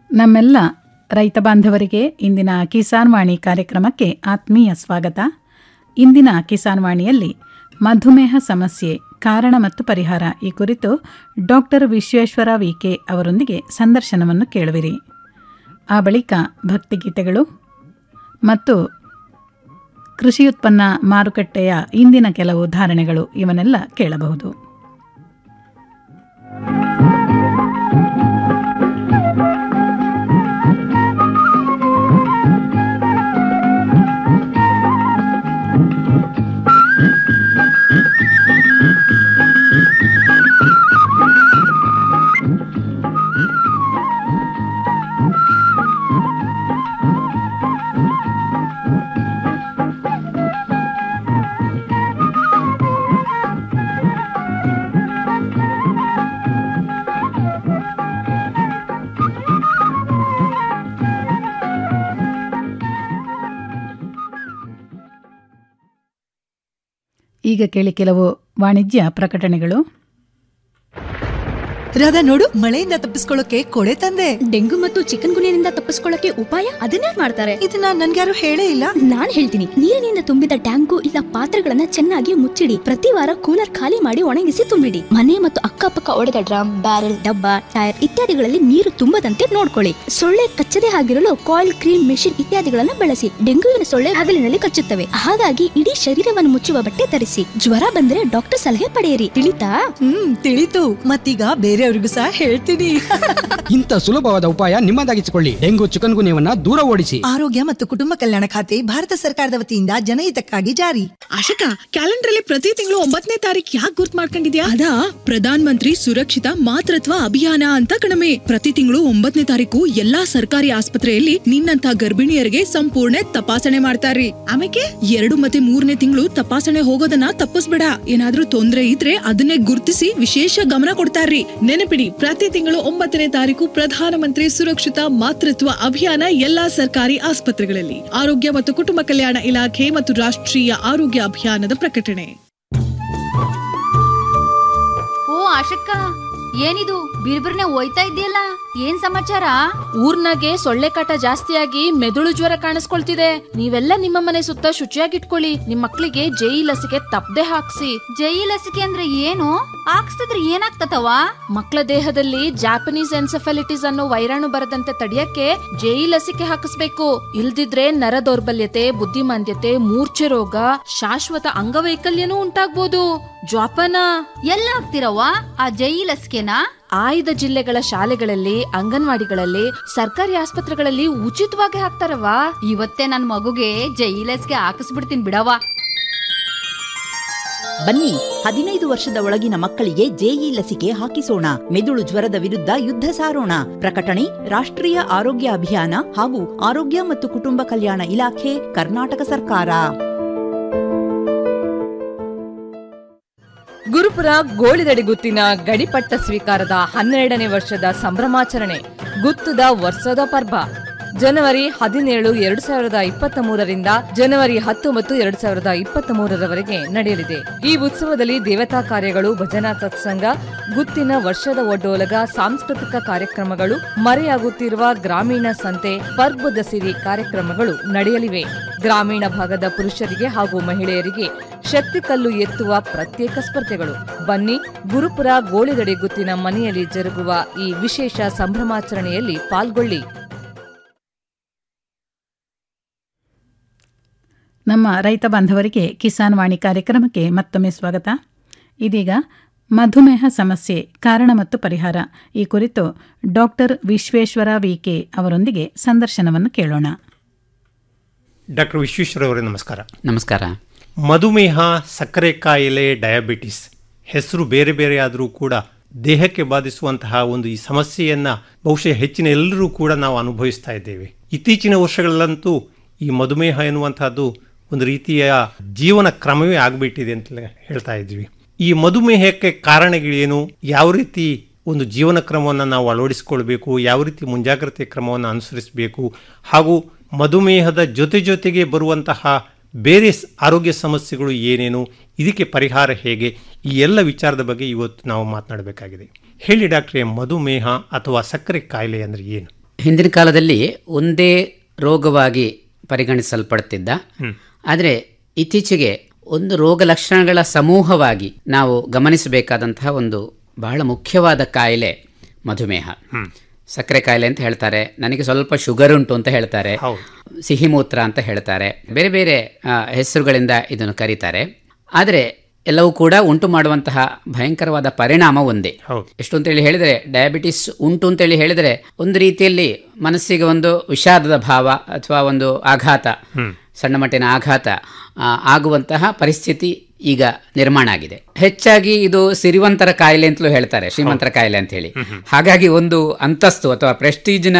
ನಮ್ಮೆಲ್ಲ ರೈತ ಬಾಂಧವರಿಗೆ ಇಂದಿನ ಕಿಸಾನ್ ವಾಣಿ ಕಾರ್ಯಕ್ರಮಕ್ಕೆ ಆತ್ಮೀಯ ಸ್ವಾಗತ ಇಂದಿನ ಕಿಸಾನ್ ವಾಣಿಯಲ್ಲಿ ಮಧುಮೇಹ ಸಮಸ್ಯೆ ಕಾರಣ ಮತ್ತು ಪರಿಹಾರ ಈ ಕುರಿತು ಡಾಕ್ಟರ್ ವಿಶ್ವೇಶ್ವರ ವಿಕೆ ಅವರೊಂದಿಗೆ ಸಂದರ್ಶನವನ್ನು ಕೇಳುವಿರಿ ಆ ಬಳಿಕ ಭಕ್ತಿಗೀತೆಗಳು ಮತ್ತು ಕೃಷಿ ಉತ್ಪನ್ನ ಮಾರುಕಟ್ಟೆಯ ಇಂದಿನ ಕೆಲವು ಧಾರಣೆಗಳು ಇವನ್ನೆಲ್ಲ ಕೇಳಬಹುದು ಈಗ ಕೇಳಿ ಕೆಲವು ವಾಣಿಜ್ಯ ಪ್ರಕಟಣೆಗಳು ರಾಧಾ ನೋಡು ಮಳೆಯಿಂದ ತಪ್ಪಿಸ್ಕೊಳ್ಳೋಕೆ ಕೊಡೆ ತಂದೆ ಡೆಂಗು ಮತ್ತು ಚಿಕನ್ ಗುನಿಯಿಂದ ತಪ್ಪಿಸ್ಕೊಳ್ಳಕ್ಕೆ ಉಪಾಯ ಅದನ್ನೇ ಮಾಡ್ತಾರೆ ಇದನ್ನ ನನ್ಗ್ಯಾರು ಹೇಳೇ ಇಲ್ಲ ನಾನ್ ಹೇಳ್ತೀನಿ ನೀರಿನಿಂದ ತುಂಬಿದ ಟ್ಯಾಂಕು ಇಲ್ಲ ಪಾತ್ರೆಗಳನ್ನ ಚೆನ್ನಾಗಿ ಮುಚ್ಚಿಡಿ ಪ್ರತಿ ವಾರ ಕೂಲರ್ ಖಾಲಿ ಮಾಡಿ ಒಣಗಿಸಿ ತುಂಬಿಡಿ ಮನೆ ಮತ್ತು ಅಕ್ಕಪಕ್ಕ ಒಡೆದ ಡ್ರಮ್ ಬ್ಯಾರೆಲ್ ಡಬ್ಬ ಟೈರ್ ಇತ್ಯಾದಿಗಳಲ್ಲಿ ನೀರು ತುಂಬದಂತೆ ನೋಡ್ಕೊಳ್ಳಿ ಸೊಳ್ಳೆ ಕಚ್ಚದೆ ಆಗಿರಲು ಕಾಯಿಲ್ ಕ್ರೀಮ್ ಮೆಷಿನ್ ಇತ್ಯಾದಿಗಳನ್ನ ಬಳಸಿ ಡೆಂಗುವಿನ ಸೊಳ್ಳೆ ಹಗಲಿನಲ್ಲಿ ಕಚ್ಚುತ್ತವೆ ಹಾಗಾಗಿ ಇಡೀ ಶರೀರವನ್ನು ಮುಚ್ಚುವ ಬಟ್ಟೆ ಧರಿಸಿ ಜ್ವರ ಬಂದ್ರೆ ಡಾಕ್ಟರ್ ಸಲಹೆ ಪಡೆಯಿರಿ ತಿಳಿತಾ ಹ್ಮ್ ತಿಳಿತು ಮತ್ತೀಗ ಬೇರೆಯವ್ರಿಗೂ ಸಹ ಹೇಳ್ತೀನಿ ಇಂಥ ಸುಲಭವಾದ ಉಪಾಯ ನಿಮ್ಮದಾಗಿಸಿಕೊಳ್ಳಿ ಡೆಂಗು ಚಿಕನ್ ಗುನ್ಯವನ್ನ ದೂರ ಓಡಿಸಿ ಆರೋಗ್ಯ ಮತ್ತು ಕುಟುಂಬ ಕಲ್ಯಾಣ ಖಾತೆ ಭಾರತ ಸರ್ಕಾರದ ವತಿಯಿಂದ ಜನಹಿತಕ್ಕಾಗಿ ಜಾರಿ ಆಶಿಕಾ ಕ್ಯಾಲೆಂಡರ್ ಅಲ್ಲಿ ಪ್ರತಿ ತಿಂಗಳು ಒಂಬತ್ತನೇ ತಾರೀಕು ಯಾಕೆ ಗುರ್ತ್ ಮಾಡ್ಕೊಂಡಿದ್ಯಾ ಅದಾ ಪ್ರಧಾನ್ ಮಂತ್ರಿ ಸುರಕ್ಷಿತ ಮಾತೃತ್ವ ಅಭಿಯಾನ ಅಂತ ಕಣಮೆ ಪ್ರತಿ ತಿಂಗಳು ಒಂಬತ್ತನೇ ತಾರೀಕು ಎಲ್ಲಾ ಸರ್ಕಾರಿ ಆಸ್ಪತ್ರೆಯಲ್ಲಿ ನಿನ್ನಂತ ಗರ್ಭಿಣಿಯರಿಗೆ ಸಂಪೂರ್ಣ ತಪಾಸಣೆ ಮಾಡ್ತಾರ್ರಿ ಆಮೇಲೆ ಎರಡು ಮತ್ತೆ ಮೂರನೇ ತಿಂಗಳು ತಪಾಸಣೆ ಹೋಗೋದನ್ನ ತಪ್ಪಿಸ್ಬೇಡ ಏನಾದ್ರೂ ತೊಂದ್ರೆ ಇದ್ರೆ ಅದನ್ನೇ ಗುರ್ತಿಸಿ ವಿಶೇಷ ಗಮನ ಕೊಡ್ತಾರ್ರಿ ನೆನಪಿಡಿ ಪ್ರತಿ ತಿಂಗಳು ಒಂಬತ್ತನೇ ತಾರೀಕು ಪ್ರಧಾನಮಂತ್ರಿ ಸುರಕ್ಷಿತ ಮಾತೃತ್ವ ಅಭಿಯಾನ ಎಲ್ಲಾ ಸರ್ಕಾರಿ ಆಸ್ಪತ್ರೆಗಳಲ್ಲಿ ಆರೋಗ್ಯ ಮತ್ತು ಕುಟುಂಬ ಕಲ್ಯಾಣ ಇಲಾಖೆ ಮತ್ತು ರಾಷ್ಟ್ರೀಯ ಆರೋಗ್ಯ ಅಭಿಯಾನದ ಪ್ರಕಟಣೆ ಓ ಆಶಕ್ಕ ಏನಿದು ಬಿರ್ಬಿರ್ನೆ ಹೋಯ್ತಾ ಇದೆಯಲ್ಲ ಏನ್ ಸಮಾಚಾರ ಊರ್ನಾಗೆ ಸೊಳ್ಳೆ ಕಾಟ ಜಾಸ್ತಿಯಾಗಿ ಮೆದುಳು ಜ್ವರ ಕಾಣಿಸ್ಕೊಳ್ತಿದೆ ನೀವೆಲ್ಲ ನಿಮ್ಮ ಮನೆ ಸುತ್ತ ಶುಚಿಯಾಗಿಟ್ಕೊಳ್ಳಿ ನಿಮ್ ಮಕ್ಳಿಗೆ ಜೈ ಲಸಿಕೆ ತಪ್ಪದೆ ಹಾಕ್ಸಿ ಜೈ ಲಸಿಕೆ ಅಂದ್ರೆ ಏನು ಹಾಕ್ಸ್ತಿದ್ರೆ ಏನಾಗ್ತತವ ಮಕ್ಕಳ ದೇಹದಲ್ಲಿ ಜಾಪನೀಸ್ ಎನ್ಸೆಫಾಲಿಟಿಸ್ ಅನ್ನೋ ವೈರಾಣು ಬರದಂತೆ ತಡೆಯಕ್ಕೆ ಜೈ ಲಸಿಕೆ ಹಾಕಿಸ್ಬೇಕು ಇಲ್ದಿದ್ರೆ ನರ ದೌರ್ಬಲ್ಯತೆ ಬುದ್ಧಿಮಾಂದ್ಯತೆ ಮೂರ್ಛೆ ರೋಗ ಶಾಶ್ವತ ಅಂಗವೈಕಲ್ಯನೂ ಉಂಟಾಗ್ಬೋದು ಜ್ವಾಪನ ಎಲ್ಲ ಹಾಕ್ತಿರವ್ವ ಆ ಜೈ ಲಸಿಕೆನಾ ಆಯ್ದ ಜಿಲ್ಲೆಗಳ ಶಾಲೆಗಳಲ್ಲಿ ಅಂಗನವಾಡಿಗಳಲ್ಲಿ ಸರ್ಕಾರಿ ಆಸ್ಪತ್ರೆಗಳಲ್ಲಿ ಉಚಿತವಾಗಿ ಹಾಕ್ತಾರವಾ ಇವತ್ತೇ ನನ್ ಮಗುಗೆ ಜೈ ಲಸಿಕೆ ಹಾಕಿಸ್ಬಿಡ್ತೀನಿ ಬಿಡವ್ವ ಬನ್ನಿ ಹದಿನೈದು ವರ್ಷದ ಒಳಗಿನ ಮಕ್ಕಳಿಗೆ ಜೆಇ ಲಸಿಕೆ ಹಾಕಿಸೋಣ ಮೆದುಳು ಜ್ವರದ ವಿರುದ್ಧ ಯುದ್ಧ ಸಾರೋಣ ಪ್ರಕಟಣೆ ರಾಷ್ಟ್ರೀಯ ಆರೋಗ್ಯ ಅಭಿಯಾನ ಹಾಗೂ ಆರೋಗ್ಯ ಮತ್ತು ಕುಟುಂಬ ಕಲ್ಯಾಣ ಇಲಾಖೆ ಕರ್ನಾಟಕ ಸರ್ಕಾರ ಗುರುಪುರ ಗೋಳಿದಡಿ ಗುತ್ತಿನ ಗಡಿಪಟ್ಟ ಸ್ವೀಕಾರದ ಹನ್ನೆರಡನೇ ವರ್ಷದ ಸಂಭ್ರಮಾಚರಣೆ ಗುತ್ತದ ವರ್ಷದ ಪರ್ವ ಜನವರಿ ಹದಿನೇಳು ಎರಡು ಸಾವಿರದ ಇಪ್ಪತ್ತ ಮೂರರಿಂದ ಜನವರಿ ಹತ್ತೊಂಬತ್ತು ಎರಡು ಸಾವಿರದ ಇಪ್ಪತ್ತ ಮೂರರವರೆಗೆ ನಡೆಯಲಿದೆ ಈ ಉತ್ಸವದಲ್ಲಿ ದೇವತಾ ಕಾರ್ಯಗಳು ಭಜನಾ ಸತ್ಸಂಗ ಗುತ್ತಿನ ವರ್ಷದ ಒಡ್ಡೋಲಗ ಸಾಂಸ್ಕೃತಿಕ ಕಾರ್ಯಕ್ರಮಗಳು ಮರೆಯಾಗುತ್ತಿರುವ ಗ್ರಾಮೀಣ ಸಂತೆ ಪರ್ಬ ದಸಿರಿ ಕಾರ್ಯಕ್ರಮಗಳು ನಡೆಯಲಿವೆ ಗ್ರಾಮೀಣ ಭಾಗದ ಪುರುಷರಿಗೆ ಹಾಗೂ ಮಹಿಳೆಯರಿಗೆ ಶಕ್ತಿ ಕಲ್ಲು ಎತ್ತುವ ಪ್ರತ್ಯೇಕ ಸ್ಪರ್ಧೆಗಳು ಬನ್ನಿ ಗುರುಪುರ ಗೋಳಿದಡಿ ಗುತ್ತಿನ ಮನೆಯಲ್ಲಿ ಜರುಗುವ ಈ ವಿಶೇಷ ಸಂಭ್ರಮಾಚರಣೆಯಲ್ಲಿ ಪಾಲ್ಗೊಳ್ಳಿ ನಮ್ಮ ರೈತ ಬಾಂಧವರಿಗೆ ಕಿಸಾನ್ ವಾಣಿ ಕಾರ್ಯಕ್ರಮಕ್ಕೆ ಮತ್ತೊಮ್ಮೆ ಸ್ವಾಗತ ಇದೀಗ ಮಧುಮೇಹ ಸಮಸ್ಯೆ ಕಾರಣ ಮತ್ತು ಪರಿಹಾರ ಈ ಕುರಿತು ಡಾಕ್ಟರ್ ವಿಶ್ವೇಶ್ವರ ವಿಕೆ ಅವರೊಂದಿಗೆ ಸಂದರ್ಶನವನ್ನು ಕೇಳೋಣ ಡಾಕ್ಟರ್ ವಿಶ್ವೇಶ್ವರ ಅವರೇ ನಮಸ್ಕಾರ ನಮಸ್ಕಾರ ಮಧುಮೇಹ ಸಕ್ಕರೆ ಕಾಯಿಲೆ ಡಯಾಬಿಟಿಸ್ ಹೆಸರು ಬೇರೆ ಬೇರೆ ಆದರೂ ಕೂಡ ದೇಹಕ್ಕೆ ಬಾಧಿಸುವಂತಹ ಒಂದು ಈ ಸಮಸ್ಯೆಯನ್ನು ಬಹುಶಃ ಹೆಚ್ಚಿನ ಎಲ್ಲರೂ ಕೂಡ ನಾವು ಅನುಭವಿಸ್ತಾ ಇದ್ದೇವೆ ಇತ್ತೀಚಿನ ವರ್ಷಗಳಲ್ಲಂತೂ ಈ ಮಧುಮೇಹ ಎನ್ನುವಂತಹದ್ದು ಒಂದು ರೀತಿಯ ಜೀವನ ಕ್ರಮವೇ ಆಗಿಬಿಟ್ಟಿದೆ ಅಂತ ಹೇಳ್ತಾ ಇದ್ವಿ ಈ ಮಧುಮೇಹಕ್ಕೆ ಕಾರಣಗಳೇನು ಯಾವ ರೀತಿ ಒಂದು ಜೀವನ ಕ್ರಮವನ್ನು ನಾವು ಅಳವಡಿಸಿಕೊಳ್ಬೇಕು ಯಾವ ರೀತಿ ಮುಂಜಾಗ್ರತೆ ಕ್ರಮವನ್ನು ಅನುಸರಿಸಬೇಕು ಹಾಗೂ ಮಧುಮೇಹದ ಜೊತೆ ಜೊತೆಗೆ ಬರುವಂತಹ ಬೇರೆ ಸ್- ಆರೋಗ್ಯ ಸಮಸ್ಯೆಗಳು ಏನೇನು ಇದಕ್ಕೆ ಪರಿಹಾರ ಹೇಗೆ ಈ ಎಲ್ಲ ವಿಚಾರದ ಬಗ್ಗೆ ಇವತ್ತು ನಾವು ಮಾತನಾಡಬೇಕಾಗಿದೆ ಹೇಳಿ ಡಾಕ್ಟ್ರೇ ಮಧುಮೇಹ ಅಥವಾ ಸಕ್ಕರೆ ಕಾಯಿಲೆ ಅಂದರೆ ಏನು ಹಿಂದಿನ ಕಾಲದಲ್ಲಿ ಒಂದೇ ರೋಗವಾಗಿ ಪರಿಗಣಿಸಲ್ಪಡ್ತಿದ್ದ ಆದರೆ ಇತ್ತೀಚೆಗೆ ಒಂದು ರೋಗ ಲಕ್ಷಣಗಳ ಸಮೂಹವಾಗಿ ನಾವು ಗಮನಿಸಬೇಕಾದಂತಹ ಒಂದು ಬಹಳ ಮುಖ್ಯವಾದ ಕಾಯಿಲೆ ಮಧುಮೇಹ ಸಕ್ಕರೆ ಕಾಯಿಲೆ ಅಂತ ಹೇಳ್ತಾರೆ ನನಗೆ ಸ್ವಲ್ಪ ಶುಗರ್ ಉಂಟು ಅಂತ ಹೇಳ್ತಾರೆ ಸಿಹಿ ಮೂತ್ರ ಅಂತ ಹೇಳ್ತಾರೆ ಬೇರೆ ಬೇರೆ ಆ, ಹೆಸರುಗಳಿಂದ ಇದನ್ನು ಕರೀತಾರೆ ಆದರೆ ಎಲ್ಲವೂ ಕೂಡ ಉಂಟು ಮಾಡುವಂತಹ ಭಯಂಕರವಾದ ಪರಿಣಾಮ ಒಂದೇ ಎಷ್ಟು ಅಂತೇಳಿ ಹೇಳಿದರೆ ಡಯಾಬಿಟಿಸ್ ಉಂಟು ಅಂತೇಳಿ ಹೇಳಿದರೆ ಒಂದು ರೀತಿಯಲ್ಲಿ ಮನಸ್ಸಿಗೆ ಒಂದು ವಿಷಾದದ ಭಾವ ಅಥವಾ ಒಂದು ಆಘಾತ ಸಣ್ಣ ಮಟ್ಟಿನ ಆಘಾತ ಆ, ಆಗುವಂತಹ ಪರಿಸ್ಥಿತಿ ಈಗ ನಿರ್ಮಾಣ ಆಗಿದೆ ಹೆಚ್ಚಾಗಿ ಇದು ಸಿರಿವಂತರ ಕಾಯಿಲೆ ಅಂತಲೂ ಹೇಳ್ತಾರೆ ಶ್ರೀಮಂತರ ಕಾಯಿಲೆ ಅಂತ ಹೇಳಿ ಹಾಗಾಗಿ ಒಂದು ಅಂತಸ್ತು ಅಥವಾ ಪ್ರೆಸ್ಟೀಜ್ನ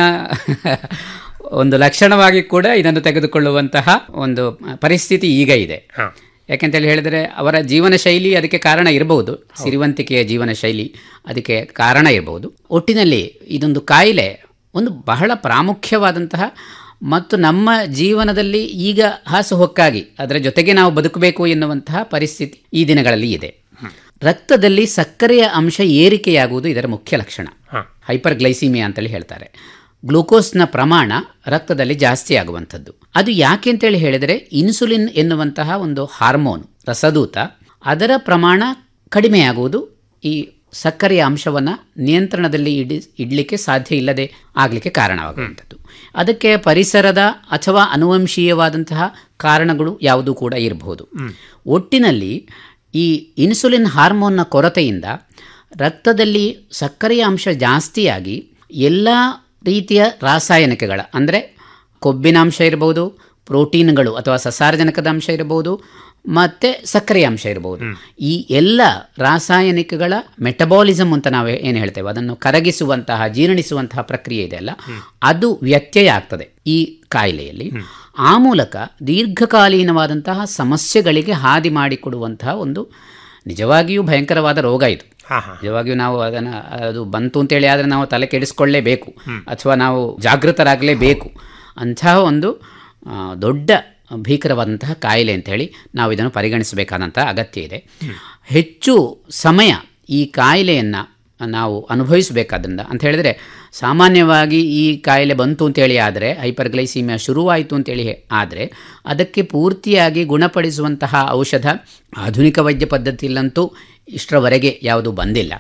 ಒಂದು ಲಕ್ಷಣವಾಗಿ ಕೂಡ ಇದನ್ನು ತೆಗೆದುಕೊಳ್ಳುವಂತಹ ಒಂದು ಪರಿಸ್ಥಿತಿ ಈಗ ಇದೆ ಯಾಕೆಂತೇಳಿ ಹೇಳಿದರೆ ಅವರ ಜೀವನ ಶೈಲಿ ಅದಕ್ಕೆ ಕಾರಣ ಇರಬಹುದು ಸಿರಿವಂತಿಕೆಯ ಜೀವನ ಶೈಲಿ ಅದಕ್ಕೆ ಕಾರಣ ಇರಬಹುದು ಒಟ್ಟಿನಲ್ಲಿ ಇದೊಂದು ಕಾಯಿಲೆ ಒಂದು ಬಹಳ ಪ್ರಾಮುಖ್ಯವಾದಂತಹ ಮತ್ತು ನಮ್ಮ ಜೀವನದಲ್ಲಿ ಈಗ ಹಾಸುಹೊಕ್ಕಾಗಿ ಅದರ ಜೊತೆಗೆ ನಾವು ಬದುಕಬೇಕು ಎನ್ನುವಂತಹ ಪರಿಸ್ಥಿತಿ ಈ ದಿನಗಳಲ್ಲಿ ಇದೆ ರಕ್ತದಲ್ಲಿ ಸಕ್ಕರೆಯ ಅಂಶ ಏರಿಕೆಯಾಗುವುದು ಇದರ ಮುಖ್ಯ ಲಕ್ಷಣ ಹೈಪರ್ ಗ್ಲೈಸಿಮಿಯಾ ಅಂತೇಳಿ ಹೇಳ್ತಾರೆ ಗ್ಲೂಕೋಸ್ನ ಪ್ರಮಾಣ ರಕ್ತದಲ್ಲಿ ಜಾಸ್ತಿ ಆಗುವಂಥದ್ದು ಅದು ಯಾಕೆ ಅಂತೇಳಿ ಹೇಳಿದರೆ ಇನ್ಸುಲಿನ್ ಎನ್ನುವಂತಹ ಒಂದು ಹಾರ್ಮೋನ್ ರಸದೂತ ಅದರ ಪ್ರಮಾಣ ಕಡಿಮೆಯಾಗುವುದು ಈ ಸಕ್ಕರೆಯ ಅಂಶವನ್ನು ನಿಯಂತ್ರಣದಲ್ಲಿ ಇಡಿ ಇಡಲಿಕ್ಕೆ ಸಾಧ್ಯ ಇಲ್ಲದೆ ಆಗಲಿಕ್ಕೆ ಕಾರಣವಾಗುವಂಥದ್ದು ಅದಕ್ಕೆ ಪರಿಸರದ ಅಥವಾ ಅನುವಂಶೀಯವಾದಂತಹ ಕಾರಣಗಳು ಯಾವುದೂ ಕೂಡ ಇರಬಹುದು ಒಟ್ಟಿನಲ್ಲಿ ಈ ಇನ್ಸುಲಿನ್ ಹಾರ್ಮೋನ್ನ ಕೊರತೆಯಿಂದ ರಕ್ತದಲ್ಲಿ ಸಕ್ಕರೆಯ ಅಂಶ ಜಾಸ್ತಿಯಾಗಿ ಎಲ್ಲ ರೀತಿಯ ರಾಸಾಯನಿಕಗಳ ಅಂದರೆ ಕೊಬ್ಬಿನ ಅಂಶ ಇರಬಹುದು ಪ್ರೋಟೀನ್ಗಳು ಅಥವಾ ಸಸಾರಜನಕದ ಅಂಶ ಇರಬಹುದು ಮತ್ತು ಸಕ್ಕರೆಯ ಅಂಶ ಇರಬಹುದು ಈ ಎಲ್ಲ ರಾಸಾಯನಿಕಗಳ ಮೆಟಬಾಲಿಸಮ್ ಅಂತ ನಾವು ಏನು ಹೇಳ್ತೇವೆ ಅದನ್ನು ಕರಗಿಸುವಂತಹ ಜೀರ್ಣಿಸುವಂತಹ ಪ್ರಕ್ರಿಯೆ ಇದೆಯಲ್ಲ ಅದು ವ್ಯತ್ಯಯ ಆಗ್ತದೆ ಈ ಕಾಯಿಲೆಯಲ್ಲಿ ಆ ಮೂಲಕ ದೀರ್ಘಕಾಲೀನವಾದಂತಹ ಸಮಸ್ಯೆಗಳಿಗೆ ಹಾದಿ ಮಾಡಿಕೊಡುವಂತಹ ಒಂದು ನಿಜವಾಗಿಯೂ ಭಯಂಕರವಾದ ರೋಗ ಇದು ನಿಜವಾಗಿಯೂ ನಾವು ಅದನ್ನು ಅದು ಬಂತು ಅಂತೇಳಿ ಆದರೆ ನಾವು ತಲೆ ಕೆಡಿಸ್ಕೊಳ್ಳೇಬೇಕು ಅಥವಾ ನಾವು ಜಾಗೃತರಾಗಲೇಬೇಕು ಅಂತಹ ಒಂದು ಆ, ದೊಡ್ಡ ಭೀಕರವಾದಂತಹ ಕಾಯಿಲೆ ಅಂತೇಳಿ ನಾವು ಇದನ್ನು ಪರಿಗಣಿಸಬೇಕಾದಂತಹ ಅಗತ್ಯ ಇದೆ ಹೆಚ್ಚು ಸಮಯ ಈ ಕಾಯಿಲೆಯನ್ನು ನಾವು ಅನುಭವಿಸಬೇಕಾದ್ರಿಂದ ಅಂತ ಹೇಳಿದರೆ ಸಾಮಾನ್ಯವಾಗಿ ಈ ಕಾಯಿಲೆ ಬಂತು ಅಂತೇಳಿ ಆದರೆ ಹೈಪರ್ಗ್ಲೈಸೀಮಿಯಾ ಶುರುವಾಯಿತು ಅಂತೇಳಿ ಆದರೆ ಅದಕ್ಕೆ ಪೂರ್ತಿಯಾಗಿ ಗುಣಪಡಿಸುವಂತಹ ಔಷಧ ಆಧುನಿಕ ವೈದ್ಯ ಪದ್ಧತಿಯಲ್ಲಂತೂ ಇಷ್ಟರವರೆಗೆ ಯಾವುದು ಬಂದಿಲ್ಲ